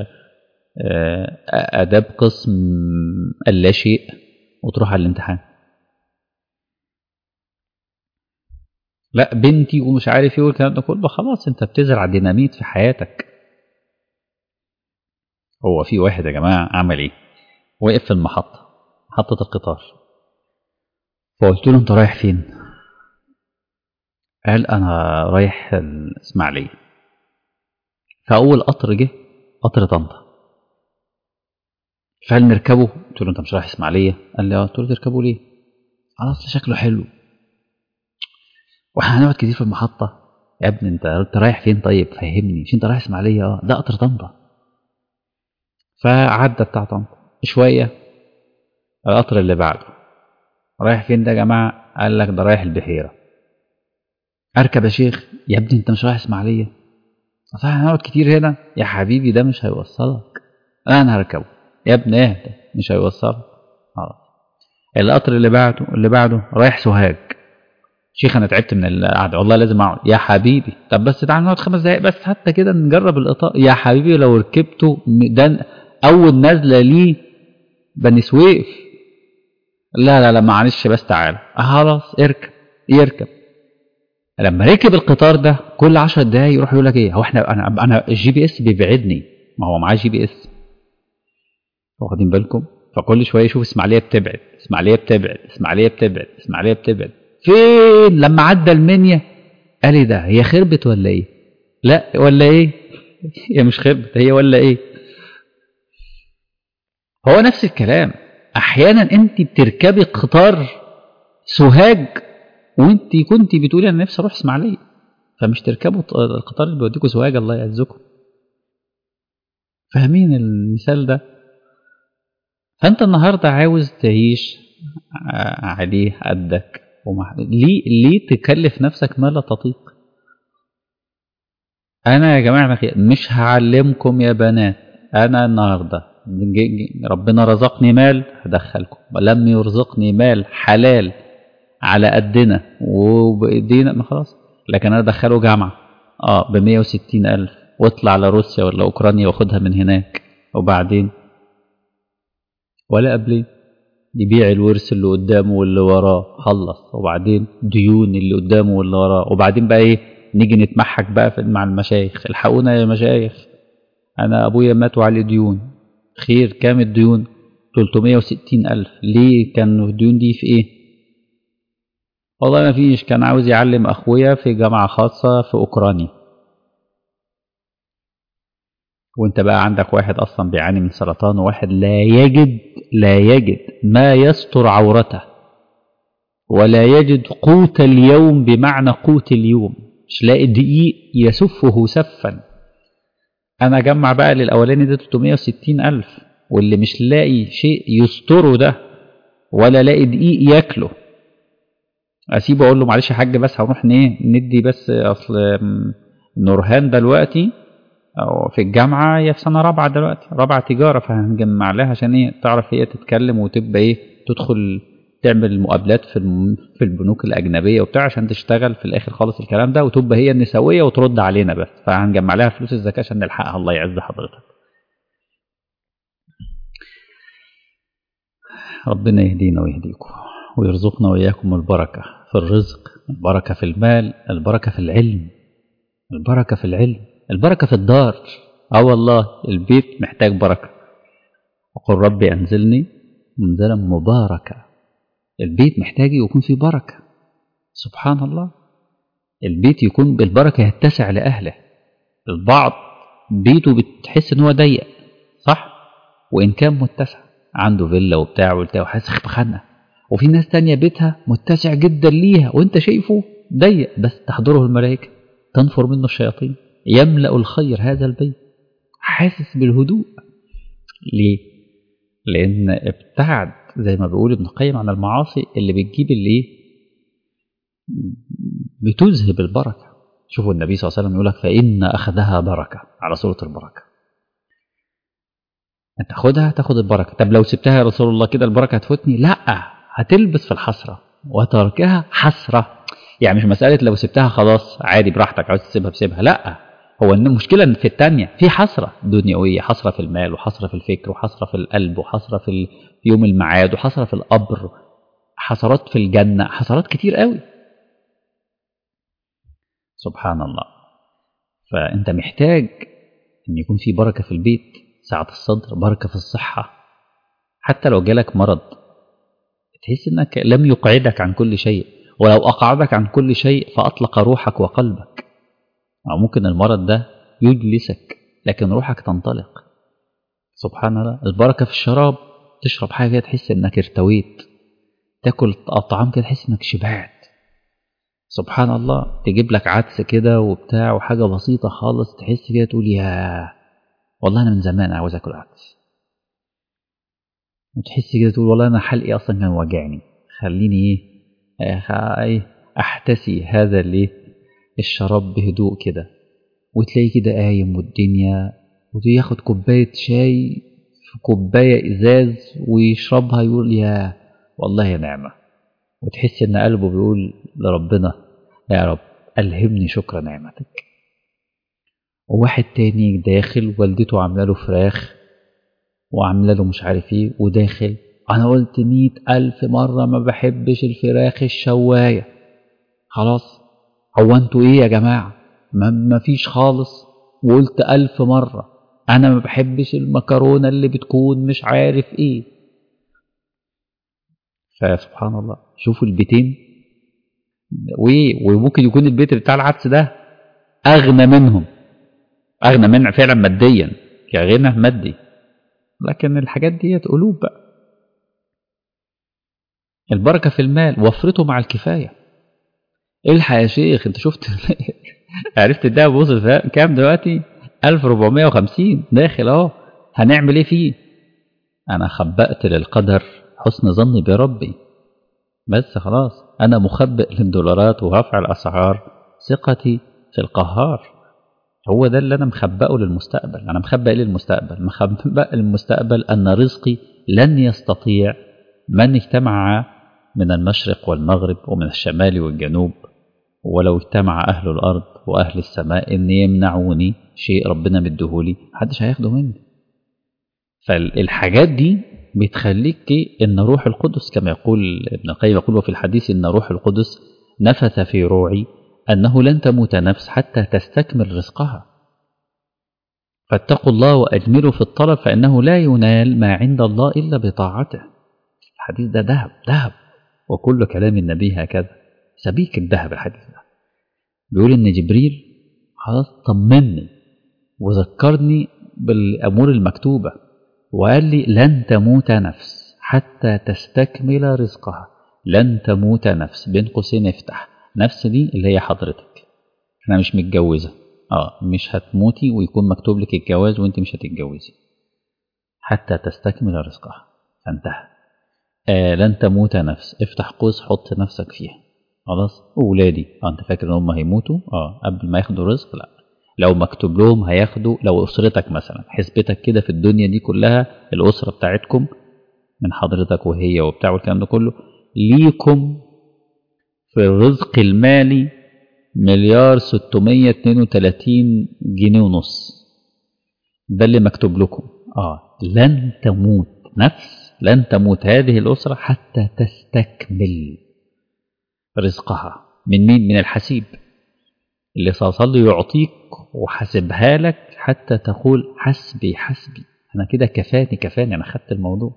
اداب قسم اللا شيء وتروح على الامتحان لا بنتي ومش عارف ايه والكلام ده كله خلاص انت بتزرع ديناميت في حياتك هو في واحد يا جماعه عمل ايه وقف في المحطه محطه القطار فقلت له انت رايح فين قال انا رايح الاسماعيليه فاول قطر جه قطر طنطا فهل نركبه قلت له انت مش رايح اسماعيليه قال لي اه قلت له تركبه ليه قال اصل شكله حلو واحنا هنقعد كتير في المحطه يا ابني انت انت رايح فين طيب فهمني مش انت رايح اسماعيليه اه ده قطر طنطا فعدى بتاع طنطا شويه القطر اللي بعده رايح فين ده يا جماعه قال لك ده رايح البحيره اركب يا شيخ يا ابني انت مش رايح اسماعيليه اصل احنا هنقعد كتير هنا يا حبيبي ده مش هيوصلك انا هركبه يا ابني اهدى مش هيوصلك خلاص القطر اللي بعده اللي بعده رايح سوهاج شيخ انا تعبت من القعده والله لازم اقعد يا حبيبي طب بس تعالى نقعد خمس دقايق بس حتى كده نجرب القطار يا حبيبي لو ركبته ده اول نزله ليه بني سويف لا لا لا معلش بس تعالى خلاص اركب يركب لما ركب القطار ده كل 10 دقايق يروح يقول لك ايه هو احنا انا انا الجي بي اس بيبعدني ما هو معاه جي بي اس واخدين بالكم فكل شويه يشوف اسماعيليه بتبعد اسماعيليه بتبعد اسماعيليه بتبعد اسماعيليه بتبعد فين لما عدى المنيا قال ايه ده هي خربت ولا ايه لا ولا ايه هي مش خربت هي ولا ايه هو نفس الكلام احيانا انت بتركبي قطار سوهاج وانت كنت بتقولي انا نفسي اروح اسماعيليه فمش تركبوا القطار اللي بيوديكوا سوهاج الله يعزكم فاهمين المثال ده فانت النهارده عاوز تعيش عليه قدك ومع... ليه ليه تكلف نفسك ما لا تطيق انا يا جماعه مش هعلمكم يا بنات انا النهارده ربنا رزقني مال هدخلكم لم يرزقني مال حلال على قدنا وبايدينا ما خلاص لكن انا ادخله جامعه اه ب 160 الف واطلع على روسيا ولا اوكرانيا واخدها من هناك وبعدين ولا قبلين يبيع الورث اللي قدامه واللي وراه خلص وبعدين ديون اللي قدامه واللي وراه وبعدين بقى ايه نيجي نتمحك بقى في مع المشايخ الحقونا يا مشايخ انا ابويا مات وعليه ديون خير كام الديون 360 ألف ليه كان الديون دي في ايه والله ما فيش كان عاوز يعلم أخويا في جامعة خاصة في أوكرانيا وانت بقى عندك واحد أصلا بيعاني من سرطان وواحد لا يجد لا يجد ما يستر عورته ولا يجد قوت اليوم بمعنى قوت اليوم مش لاقي دقيق يسفه سفا أنا أجمع بقى للأولاني ده 360 ألف واللي مش لاقي شيء يستره ده ولا لاقي دقيق ياكله اسيبه اقول له معلش يا حاج بس هنروح ندي بس اصل نورهان دلوقتي أو في الجامعه هي في سنه رابعه دلوقتي رابعه تجاره فهنجمع لها عشان ايه تعرف هي تتكلم وتبقى ايه تدخل تعمل مقابلات في في البنوك الاجنبيه وبتاع عشان تشتغل في الاخر خالص الكلام ده وتبقى هي النسويه وترد علينا بس فهنجمع لها فلوس الزكاه عشان نلحقها الله يعز حضرتك ربنا يهدينا ويهديكم ويرزقنا وإياكم البركة في الرزق البركة في المال البركة في العلم البركة في العلم البركة في الدار اه والله البيت محتاج بركة وقل ربي أنزلني منزلا مباركة البيت محتاج يكون فيه بركة سبحان الله البيت يكون بالبركة يتسع لأهله البعض بيته بتحس ان هو ضيق صح وإن كان متسع عنده فيلا وبتاع وبتاع وحاسس بخنقة وفي ناس تانية بيتها متسع جدا ليها وانت شايفه ضيق بس تحضره الملائكة تنفر منه الشياطين يملأ الخير هذا البيت حاسس بالهدوء ليه؟ لأن ابتعد زي ما بيقول ابن القيم عن المعاصي اللي بتجيب اللي ايه؟ بتذهب البركة شوفوا النبي صلى الله عليه وسلم يقول لك فإن أخذها بركة على صورة البركة انت خدها تاخد البركة طب لو سبتها يا رسول الله كده البركة هتفوتني لا هتلبس في الحسرة وتركها حسرة يعني مش مسألة لو سبتها خلاص عادي براحتك عاوز تسيبها بسيبها لا هو ان المشكلة في الثانية في حسرة دنيوية حسرة في المال وحسرة في الفكر وحسرة في القلب وحسرة في يوم الميعاد وحسرة في القبر حسرات في الجنة حسرات كتير قوي سبحان الله فأنت محتاج أن يكون في بركة في البيت سعة الصدر بركة في الصحة حتى لو جالك مرض تحس أنك لم يقعدك عن كل شيء ولو أقعدك عن كل شيء فأطلق روحك وقلبك أو ممكن المرض ده يجلسك لكن روحك تنطلق سبحان الله البركة في الشراب تشرب حاجة تحس أنك ارتويت تاكل طعام كده تحس أنك شبعت سبحان الله تجيب لك عدس كده وبتاع وحاجة بسيطة خالص تحس كده تقول يا والله أنا من زمان عاوز آكل عدس وتحس كده تقول والله أنا حلقي أصلا كان واجعني خليني إيه أحتسي هذا اللي الشراب بهدوء كده وتلاقي كده قايم والدنيا وياخد كوباية شاي في كوباية إزاز ويشربها يقول يا والله يا نعمة وتحس إن قلبه بيقول لربنا يا رب ألهمني شكر نعمتك وواحد تاني داخل والدته عامله له فراخ وعامله له مش عارف ايه وداخل انا قلت مئة الف مرة ما بحبش الفراخ الشواية خلاص هو انتوا ايه يا جماعة ما, ما فيش خالص وقلت الف مرة انا ما بحبش المكرونة اللي بتكون مش عارف ايه فسبحان الله شوفوا البيتين وممكن يكون البيت بتاع العدس ده أغنى منهم أغنى من فعلا ماديا كغنى مادي لكن الحاجات ديت قلوب بقى البركة في المال وفرته مع الكفاية الحق يا شيخ انت شفت عرفت الدهب وصل كام دلوقتي 1450 داخل اهو هنعمل ايه فيه انا خبأت للقدر حسن ظني بربي بس خلاص انا مخبئ للدولارات ورفع الاسعار ثقتي في القهار هو ده اللي انا مخبئه للمستقبل انا مخبئ للمستقبل مخبئ للمستقبل ان رزقي لن يستطيع من اجتمع من المشرق والمغرب ومن الشمال والجنوب ولو اجتمع أهل الأرض وأهل السماء إن يمنعوني شيء ربنا مديهولي محدش هياخده مني فالحاجات دي بتخليك إن روح القدس كما يقول ابن القيم يقول وفي الحديث إن روح القدس نفث في روعي أنه لن تموت نفس حتى تستكمل رزقها فاتقوا الله وأجملوا في الطلب فإنه لا ينال ما عند الله إلا بطاعته الحديث ده ذهب ذهب وكل كلام النبي هكذا سبيك الذهب الحديث ده بيقول ان جبريل خلاص طمني وذكرني بالامور المكتوبه وقال لي لن تموت نفس حتى تستكمل رزقها لن تموت نفس بين قوسين افتح نفس دي اللي هي حضرتك انا مش متجوزه اه مش هتموتي ويكون مكتوب لك الجواز وانت مش هتتجوزي حتى تستكمل رزقها فانتهى آه لن تموت نفس افتح قوس حط نفسك فيها خلاص اولادي اه انت فاكر ان هم هيموتوا اه قبل ما ياخدوا رزق لا لو مكتوب لهم هياخدوا لو اسرتك مثلا حسبتك كده في الدنيا دي كلها الاسره بتاعتكم من حضرتك وهي وبتاع والكلام ده كله ليكم في الرزق المالي مليار 632 جنيه ونص ده اللي مكتوب لكم اه لن تموت نفس لن تموت هذه الأسرة حتى تستكمل رزقها من مين؟ من الحسيب اللي سيصلي يعطيك وحاسبها لك حتى تقول حسبي حسبي أنا كده كفاني كفاني أنا خدت الموضوع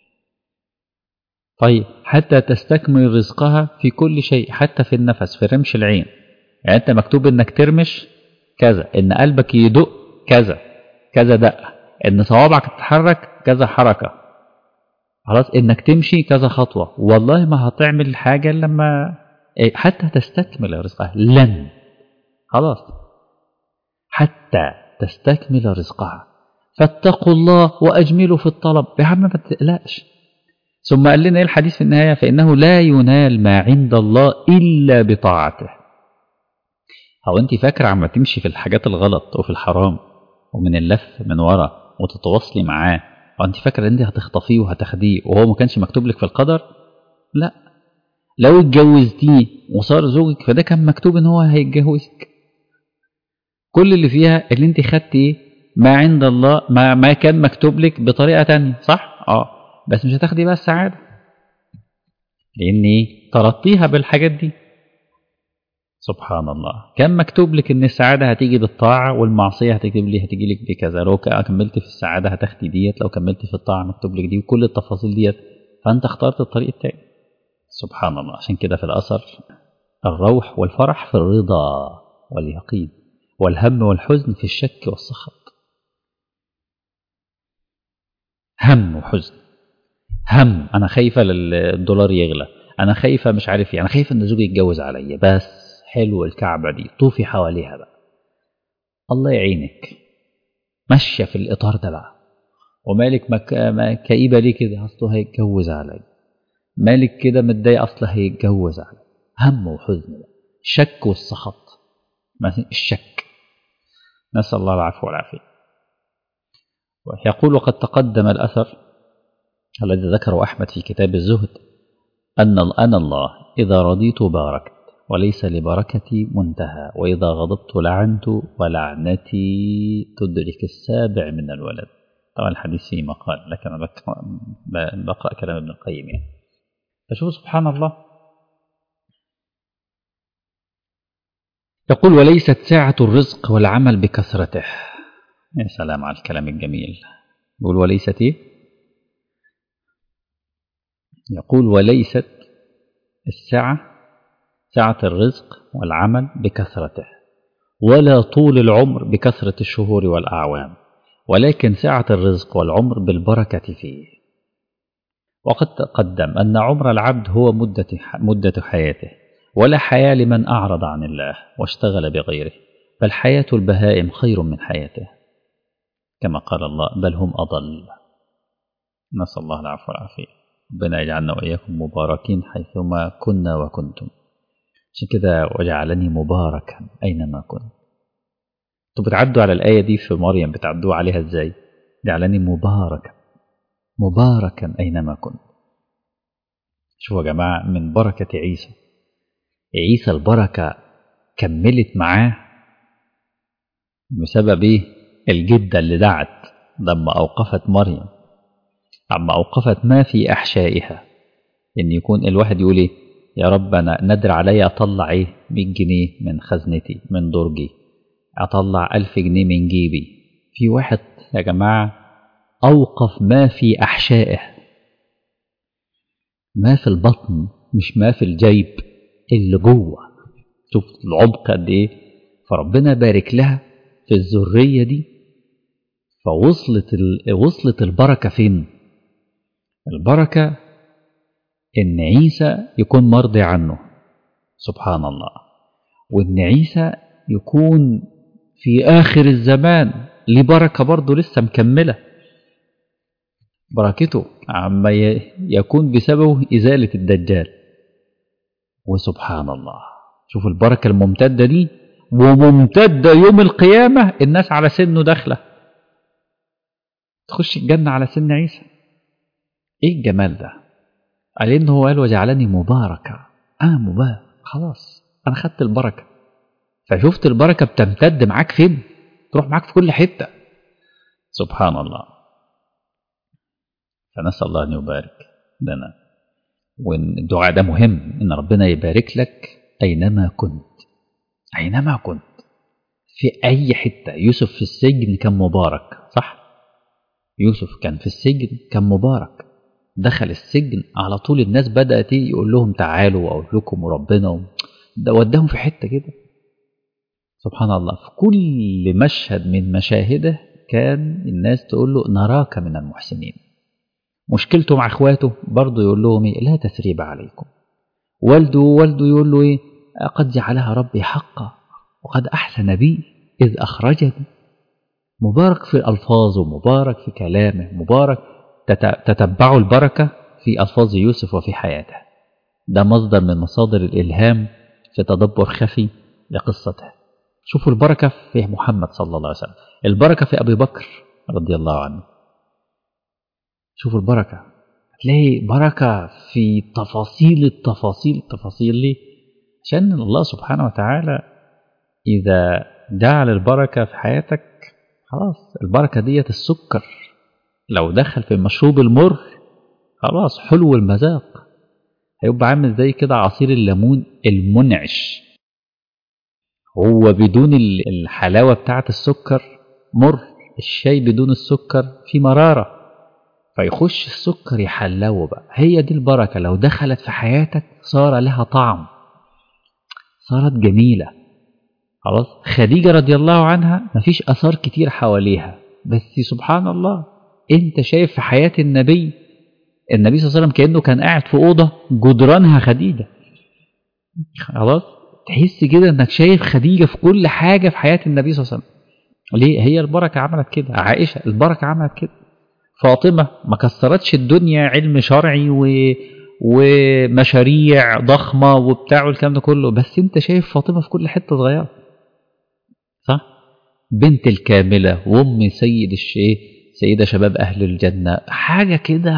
طيب حتى تستكمل رزقها في كل شيء حتى في النفس في رمش العين يعني أنت مكتوب إنك ترمش كذا إن قلبك يدق كذا كذا دقة إن صوابعك تتحرك كذا حركة خلاص انك تمشي كذا خطوة والله ما هتعمل حاجة لما حتى تستكمل رزقها لن خلاص حتى تستكمل رزقها فاتقوا الله وأجملوا في الطلب يا عم ما تقلقش ثم قال لنا ايه الحديث في النهاية فإنه لا ينال ما عند الله إلا بطاعته هو أنت فاكرة عم تمشي في الحاجات الغلط وفي الحرام ومن اللف من ورا وتتواصلي معاه وانت فاكره ان انت هتخطفيه وهتاخديه وهو ما كانش مكتوب لك في القدر لا لو اتجوزتيه وصار زوجك فده كان مكتوب ان هو هيتجوزك كل اللي فيها اللي انت خدتي ما عند الله ما, ما كان مكتوب لك بطريقه تانية صح اه بس مش هتاخدي بقى السعاده لان طردتيها بالحاجات دي سبحان الله كان مكتوب لك ان السعاده هتيجي بالطاعه والمعصيه هتكتب لي هتيجي لك بكذا لو كملت في السعاده هتاخدي ديت لو كملت في الطاعه مكتوب لك دي وكل التفاصيل ديت فانت اخترت الطريق التاني سبحان الله عشان كده في الاثر الروح والفرح في الرضا واليقين والهم والحزن في الشك والسخط هم وحزن هم انا خايفه الدولار يغلى انا خايفه مش عارف ايه انا خايفه ان زوجي يتجوز عليا بس حلو الكعبة دي طوفي حواليها بقى الله يعينك ماشية في الإطار ده بقى ومالك مك... كئيبة ليه كده أصله هيتجوز علي مالك كده متضايق أصله هيتجوز علي هم وحزن بقى الشك والسخط الشك نسأل الله العفو والعافية يقول وقد تقدم الأثر الذي ذكره أحمد في كتاب الزهد أن أنا الله إذا رضيت باركت وليس لبركتي منتهى وإذا غضبت لعنت ولعنتي تدرك السابع من الولد طبعا الحديث فيه مقال لكن أنا بقرأ كلام ابن القيم يعني فشوف سبحان الله يقول وليست ساعة الرزق والعمل بكثرته يا سلام على الكلام الجميل يقول وليست ايه يقول وليست السعة سعة الرزق والعمل بكثرته ولا طول العمر بكثرة الشهور والأعوام ولكن سعة الرزق والعمر بالبركة فيه وقد تقدم أن عمر العبد هو مدة, مدة حياته ولا حياة لمن أعرض عن الله واشتغل بغيره بل حياة البهائم خير من حياته كما قال الله بل هم أضل نسأل الله العفو والعافية ربنا يجعلنا وإياكم مباركين حيثما كنا وكنتم عشان كده وجعلني مباركا أينما كنت انتوا بتعدوا على الآية دي في مريم بتعدوا عليها ازاي جعلني مباركا مباركا أينما كنت شوفوا يا جماعة من بركة عيسى عيسى البركة كملت معاه بسبب ايه الجدة اللي دعت لما أوقفت مريم لما أوقفت ما في أحشائها إن يكون الواحد يقول إيه يا رب أنا ندر عليا أطلع إيه 100 جنيه من خزنتي من درجي أطلع ألف جنيه من جيبي في واحد يا جماعة أوقف ما في أحشائه ما في البطن مش ما في الجيب اللي جوه شوف العمق قد إيه فربنا بارك لها في الذرية دي فوصلت وصلت البركة فين؟ البركة إن عيسى يكون مرضي عنه سبحان الله وإن عيسى يكون في آخر الزمان ليه بركة برضه لسه مكملة بركته عما يكون بسببه إزالة الدجال وسبحان الله شوف البركة الممتدة دي وممتدة يوم القيامة الناس على سنه داخلة تخش الجنة على سن عيسى ايه الجمال ده قال انه هو قال وجعلني مباركة انا مبارك خلاص انا خدت البركة فشفت البركة بتمتد معاك فين تروح معاك في كل حتة سبحان الله فنسأل الله أن يبارك لنا والدعاء ده مهم إن ربنا يبارك لك أينما كنت أينما كنت في أي حتة يوسف في السجن كان مبارك صح يوسف كان في السجن كان مبارك دخل السجن على طول الناس بدأت يقول لهم تعالوا وأقول لكم ربنا ده وداهم في حتة كده سبحان الله في كل مشهد من مشاهده كان الناس تقول له نراك من المحسنين مشكلته مع اخواته برضه يقول لهم ايه لا تثريب عليكم والده والده يقول له ايه قد جعلها ربي حقا وقد احسن بي اذ اخرجني مبارك في الالفاظ مبارك في كلامه مبارك تتبعوا البركه في الفاظ يوسف وفي حياته ده مصدر من مصادر الالهام في تدبر خفي لقصته شوفوا البركه في محمد صلى الله عليه وسلم البركه في ابي بكر رضي الله عنه شوفوا البركة هتلاقي بركة في تفاصيل التفاصيل التفاصيل ليه عشان الله سبحانه وتعالى إذا جعل البركة في حياتك خلاص البركة ديت السكر لو دخل في المشروب المر خلاص حلو المذاق هيبقى عامل زي كده عصير الليمون المنعش هو بدون الحلاوة بتاعة السكر مر الشاي بدون السكر في مرارة فيخش السكر يحلوه بقى هي دي البركة لو دخلت في حياتك صار لها طعم صارت جميلة خلاص خديجة رضي الله عنها مفيش أثار كتير حواليها بس سبحان الله انت شايف في حياة النبي النبي صلى الله عليه وسلم كأنه كان قاعد في أوضة جدرانها خديجة خلاص تحس كده انك شايف خديجة في كل حاجة في حياة النبي صلى الله عليه وسلم ليه هي البركة عملت كده عائشة البركة عملت كده فاطمة ما كسرتش الدنيا علم شرعي و... ومشاريع ضخمة وبتاع والكلام ده كله بس انت شايف فاطمة في كل حتة صغيرة صح بنت الكاملة وام سيد الشيء سيدة شباب أهل الجنة حاجة كده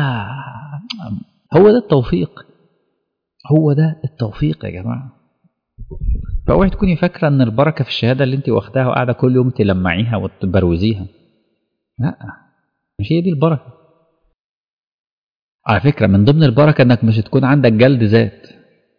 هو ده التوفيق هو ده التوفيق يا جماعة فاوعي تكوني فاكرة ان البركة في الشهادة اللي انت واخداها وقاعدة كل يوم تلمعيها وتبروزيها لا مش هي دي البركة على فكرة من ضمن البركة انك مش تكون عندك جلد ذات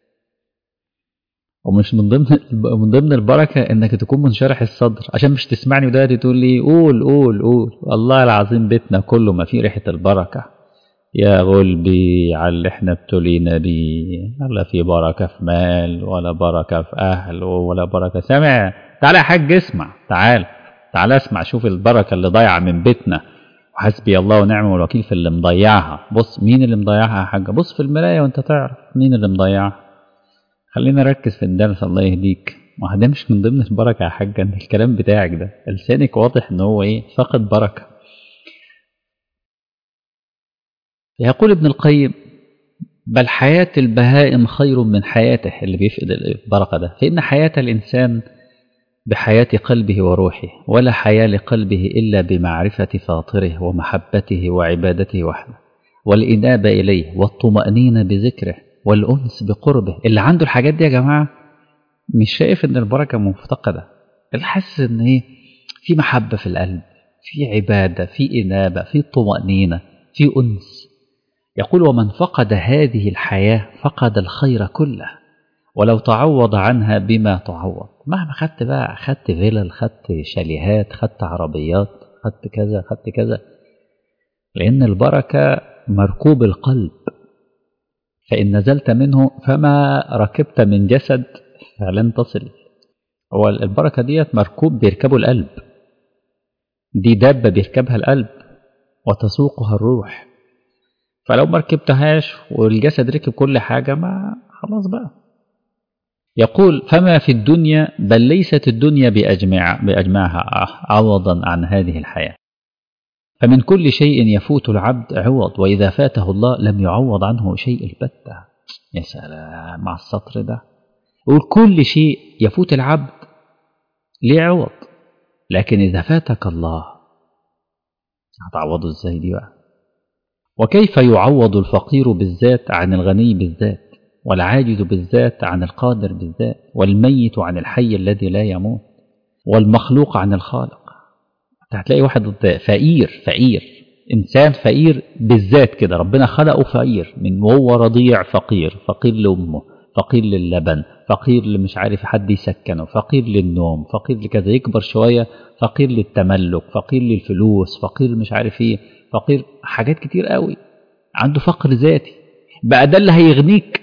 ومش من ضمن من ضمن البركة انك تكون منشرح الصدر عشان مش تسمعني دلوقتي تقول لي قول قول قول والله العظيم بيتنا كله ما فيه ريحة البركة يا غلبي على اللي احنا ابتلينا بيه لا في بركة في مال ولا بركة في أهل ولا بركة سامع تعالى يا حاج اسمع تعال تعال اسمع شوف البركة اللي ضايعة من بيتنا وحسبي الله ونعم الوكيل في اللي مضيعها بص مين اللي مضيعها يا حاج بص في المراية وانت تعرف مين اللي مضيعها خلينا نركز في الدرس الله يهديك ما ده مش من ضمن البركة يا حاج ان الكلام بتاعك ده لسانك واضح ان هو ايه فقد بركة يقول ابن القيم بل حياة البهائم خير من حياته اللي بيفقد البركة ده فإن حياة الإنسان بحياة قلبه وروحه ولا حياة لقلبه إلا بمعرفة فاطره ومحبته وعبادته وحده والإنابة إليه والطمأنينة بذكره والأنس بقربه اللي عنده الحاجات دي يا جماعة مش شايف إن البركة مفتقدة اللي حاسس إن إيه في محبة في القلب في عبادة في إنابة في طمأنينة في أنس يقول ومن فقد هذه الحياة فقد الخير كله ولو تعوض عنها بما تعوض مهما خدت بقى خدت فيلل خدت شاليهات خدت عربيات خدت كذا خدت كذا لأن البركة مركوب القلب فإن نزلت منه فما ركبت من جسد فلن تصل هو البركة ديت مركوب بيركبه القلب دي دابة بيركبها القلب وتسوقها الروح فلو ما ركبتهاش والجسد ركب كل حاجة ما خلاص بقى يقول فما في الدنيا بل ليست الدنيا بأجمع بأجمعها عوضا عن هذه الحياة فمن كل شيء يفوت العبد عوض وإذا فاته الله لم يعوض عنه شيء البتة يا سلام مع السطر ده يقول كل شيء يفوت العبد ليه عوض لكن إذا فاتك الله هتعوضه ازاي دي بقى وكيف يعوض الفقير بالذات عن الغني بالذات والعاجز بالذات عن القادر بالذات والميت عن الحي الذي لا يموت والمخلوق عن الخالق هتلاقي واحد فقير فقير انسان فقير بالذات كده ربنا خلقه فقير من وهو رضيع فقير فقير لامه فقير للبن فقير لمش عارف حد يسكنه فقير للنوم فقير لكذا يكبر شويه فقير للتملك فقير للفلوس فقير مش عارف ايه فقير حاجات كتير قوي عنده فقر ذاتي بقى ده اللي هيغنيك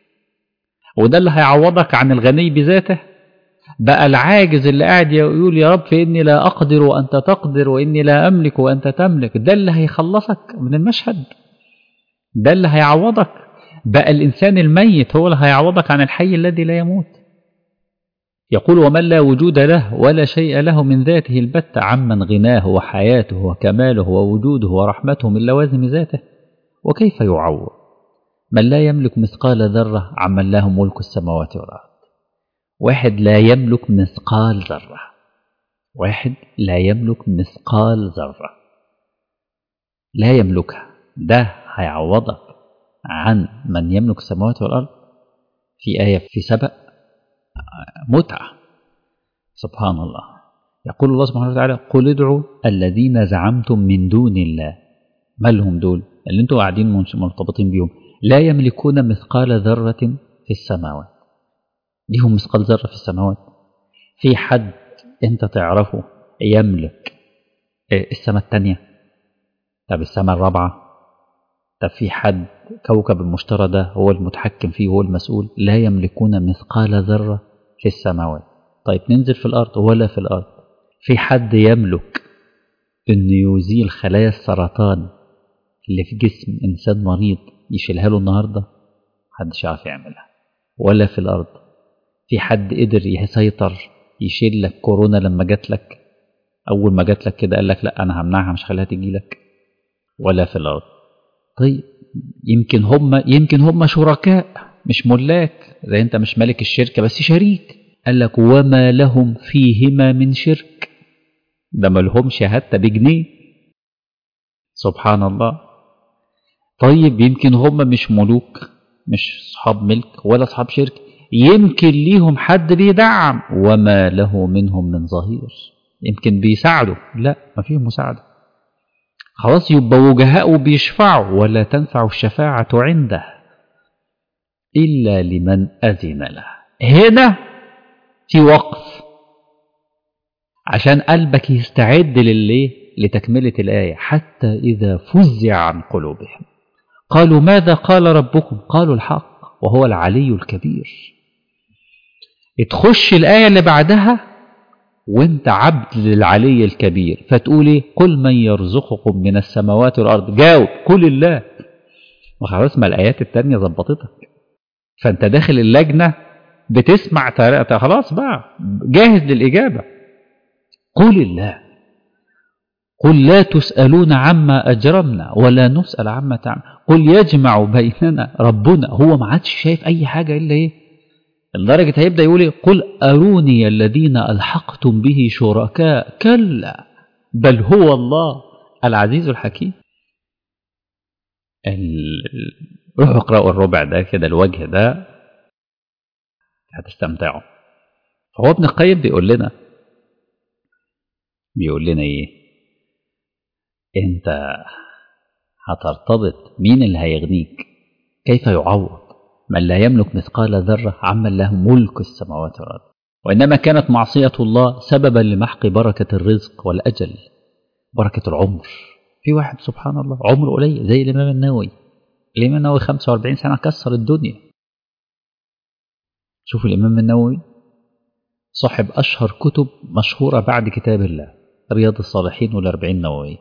وده اللي هيعوضك عن الغني بذاته بقى العاجز اللي قاعد يقول يا رب فإني لا أقدر وأنت تقدر وإني لا أملك وأنت تملك ده اللي هيخلصك من المشهد ده اللي هيعوضك بقى الإنسان الميت هو اللي هيعوضك عن الحي الذي لا يموت يقول ومن لا وجود له ولا شيء له من ذاته البتة عمن غناه وحياته وكماله ووجوده ورحمته من لوازم ذاته وكيف يعوض من لا يملك مثقال ذرة عمن له ملك السماوات والأرض واحد لا يملك مثقال ذرة واحد لا يملك مثقال ذرة لا يملكها ده هيعوضك عن من يملك السماوات والأرض في آية في سبأ متعة سبحان الله يقول الله سبحانه وتعالى قل ادعوا الذين زعمتم من دون الله ما لهم دول اللي انتوا قاعدين مرتبطين بيهم لا يملكون مثقال ذرة في السماوات ليهم مثقال ذرة في السماوات في حد انت تعرفه يملك السماء الثانية طب السماء الرابعة طب في حد كوكب المشتري ده هو المتحكم فيه هو المسؤول لا يملكون مثقال ذرة في السماوات طيب ننزل في الأرض ولا في الأرض في حد يملك انه يزيل خلايا السرطان اللي في جسم انسان مريض يشيلها له النهارده محدش يعرف يعملها ولا في الارض في حد قدر يسيطر يشيل لك كورونا لما جات لك اول ما جات لك كده قال لك لا انا همنعها مش هخليها تجي لك ولا في الارض طيب يمكن هم يمكن هم شركاء مش ملاك زي انت مش مالك الشركه بس شريك قال لك وما لهم فيهما من شرك ده ما لهمش حتى بجنيه سبحان الله طيب يمكن هم مش ملوك مش اصحاب ملك ولا اصحاب شرك يمكن ليهم حد بيدعم وما له منهم من ظهير يمكن بيساعدوا لا ما فيهم مساعده خلاص يبقى وجهاء بيشفعوا ولا تنفع الشفاعة عنده إلا لمن أذن له هنا في وقف عشان قلبك يستعد لليه لتكملة الآية حتى إذا فزع عن قلوبهم قالوا ماذا قال ربكم قالوا الحق وهو العلي الكبير تخش الآية اللي بعدها وانت عبد للعلي الكبير فتقول ايه قل من يرزقكم من السماوات والأرض جاوب قل الله وخلاص ما الآيات التانية ظبطتك فانت داخل اللجنة بتسمع خلاص بقى جاهز للإجابة قل الله قل لا تسألون عما أجرمنا ولا نسأل عما تعمل قل يجمع بيننا ربنا هو ما عادش شايف أي حاجة إلا إيه لدرجة هيبدأ يقول إيه قل أروني الذين ألحقتم به شركاء كلا بل هو الله العزيز الحكيم روحوا اقرأوا الربع ده كده الوجه ده هتستمتعوا فهو ابن القيم بيقول لنا بيقول لنا ايه انت هترتبط مين اللي هيغنيك كيف يعوض من لا يملك مثقال ذرة عمن له ملك السماوات والأرض وإنما كانت معصية الله سببا لمحق بركة الرزق والأجل بركة العمر في واحد سبحان الله عمره قليل زي الإمام النووي الإمام النووي 45 سنة كسر الدنيا شوف الإمام النووي صاحب أشهر كتب مشهورة بعد كتاب الله رياض الصالحين والأربعين نووية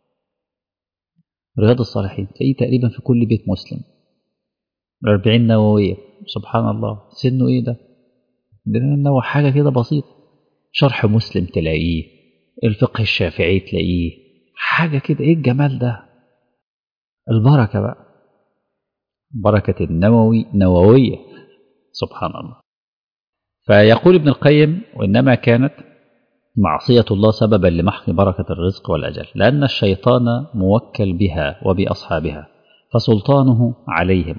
رياض الصالحين تلاقيه تقريبا في كل بيت مسلم الأربعين نووية سبحان الله سنه إيه ده الإمام النووي حاجة كده بسيطة شرح مسلم تلاقيه الفقه الشافعي تلاقيه حاجة كده إيه الجمال ده البركة بقى بركة النووي نووية سبحان الله فيقول ابن القيم وإنما كانت معصية الله سببا لمحق بركة الرزق والأجل لأن الشيطان موكل بها وبأصحابها فسلطانه عليهم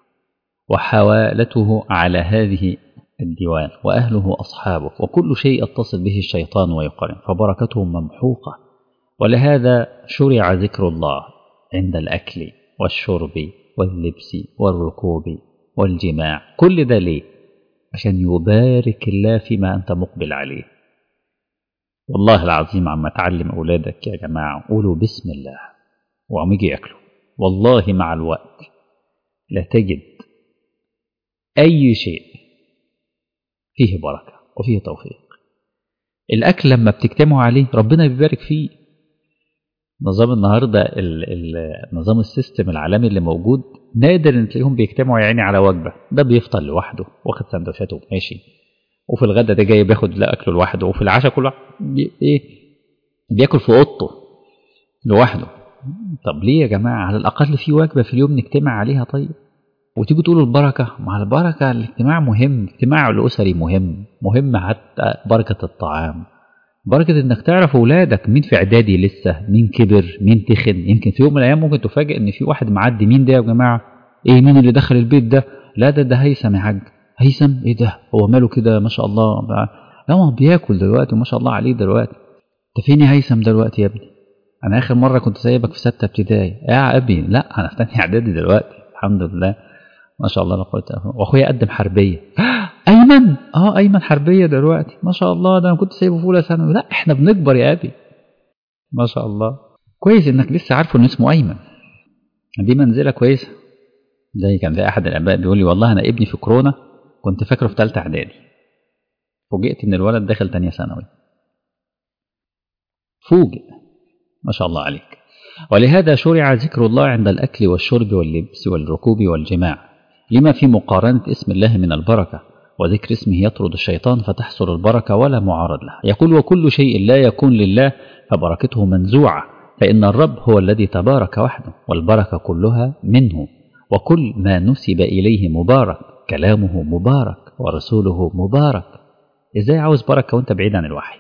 وحوالته على هذه الديوان وأهله أصحابه وكل شيء يتصل به الشيطان ويقرن فبركته ممحوقة ولهذا شرع ذكر الله عند الأكل والشرب واللبس والركوب والجماع كل ده ليه عشان يبارك الله فيما أنت مقبل عليه والله العظيم عما تعلم أولادك يا جماعة قولوا بسم الله وعم يجي ياكلوا والله مع الوقت لا تجد أي شيء فيه بركة وفيه توفيق الأكل لما بتجتمعوا عليه ربنا بيبارك فيه نظام النهاردة نظام السيستم العالمي اللي موجود نادر ان تلاقيهم بيجتمعوا يعني على وجبة ده بيفطر لوحده واخد سندوتشاته وماشي وفي الغدا ده جاي بياخد لا اكله لوحده وفي العشاء كل واحد بي ايه بياكل في اوضته لوحده طب ليه يا جماعة على الأقل في وجبة في اليوم نجتمع عليها طيب وتيجوا تقولوا البركة مع البركة الاجتماع مهم اجتماع الأسري مهم مهم حتى بركة الطعام بركة انك تعرف اولادك مين في اعدادي لسه مين كبر مين تخن يمكن في يوم من الايام ممكن تفاجئ ان في واحد معدي مين ده يا جماعة ايه مين اللي دخل البيت ده لا ده ده هيثم يا حاج هيثم ايه ده هو ماله كده ما شاء الله لا ما بياكل دلوقتي وما شاء الله عليه دلوقتي انت فين يا هيثم دلوقتي يا ابني انا اخر مرة كنت سايبك في ستة ابتدائي يا ابي لا انا في ثانية اعدادي دلوقتي الحمد لله ما شاء الله لا قوه الا بالله واخويا قدم حربيه ايمن اه ايمن حربيه دلوقتي ما شاء الله ده انا كنت سايبه في اولى ثانوي لا احنا بنكبر يا ابي ما شاء الله كويس انك لسه عارفه ان اسمه ايمن دي منزله كويسه زي كان في احد الاباء بيقول لي والله انا ابني في كورونا كنت فاكره في ثالثه اعدادي فوجئت ان الولد داخل ثانيه ثانوي فوجئ ما شاء الله عليك ولهذا شرع ذكر الله عند الاكل والشرب واللبس والركوب والجماع لما في مقارنة اسم الله من البركة وذكر اسمه يطرد الشيطان فتحصل البركة ولا معارض له يقول وكل شيء لا يكون لله فبركته منزوعة فإن الرب هو الذي تبارك وحده والبركة كلها منه وكل ما نسب إليه مبارك كلامه مبارك ورسوله مبارك إزاي عاوز بركة وانت بعيد عن الوحي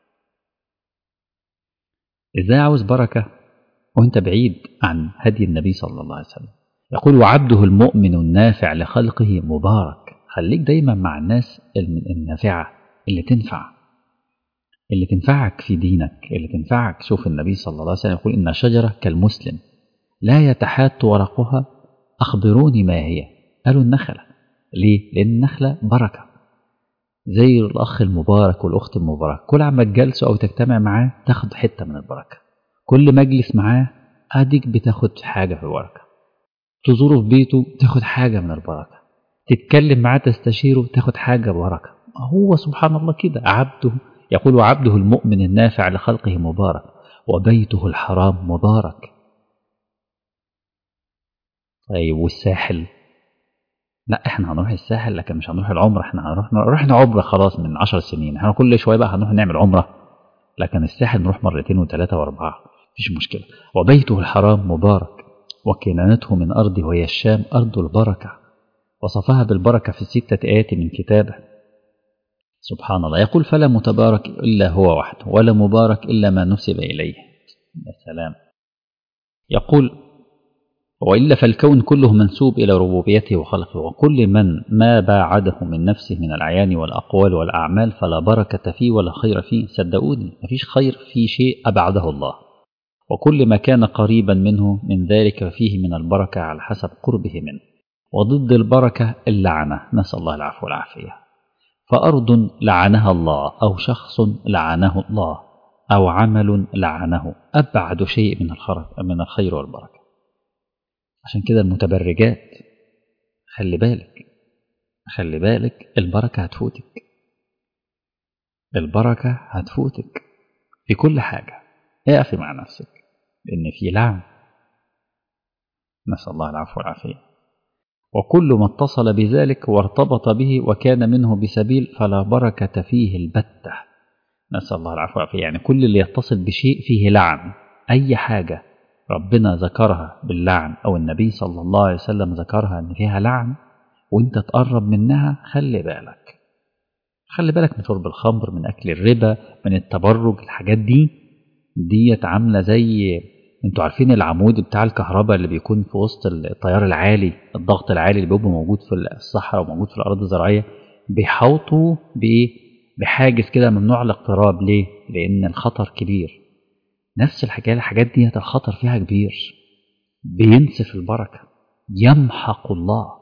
إزاي عاوز بركة وانت بعيد عن هدي النبي صلى الله عليه وسلم يقول وعبده المؤمن النافع لخلقه مبارك خليك دايما مع الناس النافعة اللي تنفع اللي تنفعك في دينك اللي تنفعك شوف النبي صلى الله عليه وسلم يقول إن شجرة كالمسلم لا يتحات ورقها أخبروني ما هي قالوا النخلة ليه؟ لأن النخلة بركة زي الأخ المبارك والأخت المبارك كل عما تجلسوا أو تجتمع معاه تاخد حتة من البركة كل مجلس معاه أديك بتاخد حاجة في البركة تزوره في بيته تاخد حاجة من البركة تتكلم معاه تستشيره تاخد حاجة بركة هو سبحان الله كده عبده يقول عبده المؤمن النافع لخلقه مبارك وبيته الحرام مبارك طيب والساحل لا احنا هنروح الساحل لكن مش هنروح العمرة احنا هنروح رحنا عمرة خلاص من عشر سنين احنا كل شوية بقى هنروح نعمل عمرة لكن الساحل نروح مرتين وثلاثة واربعة مفيش مشكلة وبيته الحرام مبارك وكنانته من أرضه وهي الشام أرض البركة وصفها بالبركة في ستة آيات من كتابه سبحان الله يقول فلا متبارك إلا هو وحده ولا مبارك إلا ما نسب إليه يا سلام يقول وإلا فالكون كله منسوب إلى ربوبيته وخلقه وكل من ما باعده من نفسه من الأعيان والأقوال والأعمال فلا بركة فيه ولا خير فيه صدقوني مفيش خير في شيء أبعده الله وكل ما كان قريبا منه من ذلك فيه من البركة على حسب قربه منه وضد البركة اللعنة نسأل الله العفو والعافية فأرض لعنها الله أو شخص لعنه الله أو عمل لعنه أبعد شيء من من الخير والبركة عشان كده المتبرجات خلي بالك خلي بالك البركة هتفوتك البركة هتفوتك في كل حاجة اقفي مع نفسك لأن في لعن نسأل الله العفو والعافية وكل ما اتصل بذلك وارتبط به وكان منه بسبيل فلا بركة فيه البتة نسأل الله العفو والعافية يعني كل اللي يتصل بشيء فيه لعن أي حاجة ربنا ذكرها باللعن أو النبي صلى الله عليه وسلم ذكرها أن فيها لعن وانت تقرب منها خلي بالك خلي بالك من شرب الخمر من أكل الربا من التبرج الحاجات دي ديت عاملة زي انتوا عارفين العمود بتاع الكهرباء اللي بيكون في وسط التيار العالي الضغط العالي اللي بيبقى موجود في الصحراء وموجود في الأراضي الزراعية بيحوطوا بإيه بحاجز كده ممنوع الاقتراب ليه لأن الخطر كبير نفس الحكاية الحاجات دي الخطر فيها كبير بينسف البركة يمحق الله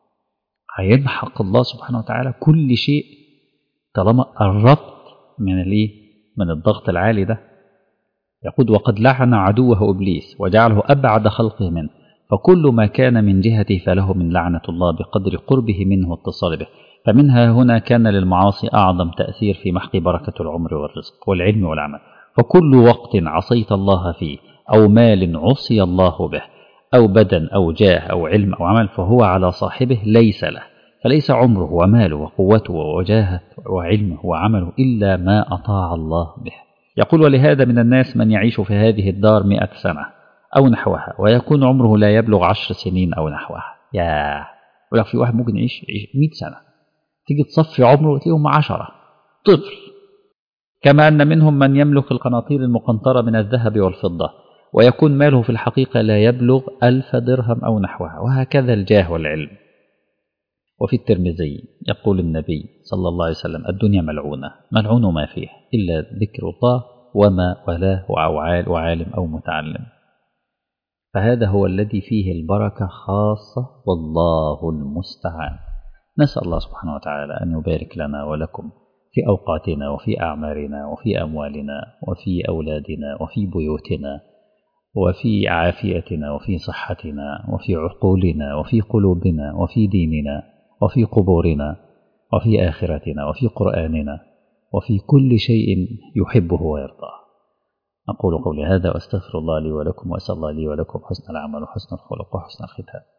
هيمحق الله سبحانه وتعالى كل شيء طالما قربت من الايه من الضغط العالي ده يقول وقد لعن عدوه ابليس وجعله ابعد خلقه منه فكل ما كان من جهته فله من لعنه الله بقدر قربه منه واتصال به فمنها هنا كان للمعاصي اعظم تاثير في محق بركه العمر والرزق والعلم والعمل فكل وقت عصيت الله فيه أو مال عصي الله به أو بدن أو جاه أو علم أو عمل فهو على صاحبه ليس له فليس عمره وماله وقوته ووجاهه وعلمه وعمله إلا ما أطاع الله به يقول ولهذا من الناس من يعيش في هذه الدار مئة سنة أو نحوها ويكون عمره لا يبلغ عشر سنين أو نحوها يا ويا في واحد ممكن يعيش مئة سنة تيجي تصفي عمره وتلاقيهم عشرة طفل كما أن منهم من يملك القناطير المقنطرة من الذهب والفضة ويكون ماله في الحقيقة لا يبلغ ألف درهم أو نحوها وهكذا الجاه والعلم وفي الترمذي يقول النبي صلى الله عليه وسلم الدنيا ملعونة ملعون ما فيها إلا ذكر الله وما ولاه وعالم أو متعلم فهذا هو الذي فيه البركة خاصة والله المستعان نسأل الله سبحانه وتعالى أن يبارك لنا ولكم في أوقاتنا وفي أعمارنا وفي أموالنا وفي أولادنا وفي بيوتنا وفي عافيتنا وفي صحتنا وفي عقولنا وفي قلوبنا وفي ديننا وفي قبورنا وفي آخرتنا وفي قرآننا وفي كل شيء يحبه ويرضاه أقول قولي هذا وأستغفر الله لي ولكم وأسأل الله لي ولكم حسن العمل وحسن الخلق وحسن الختام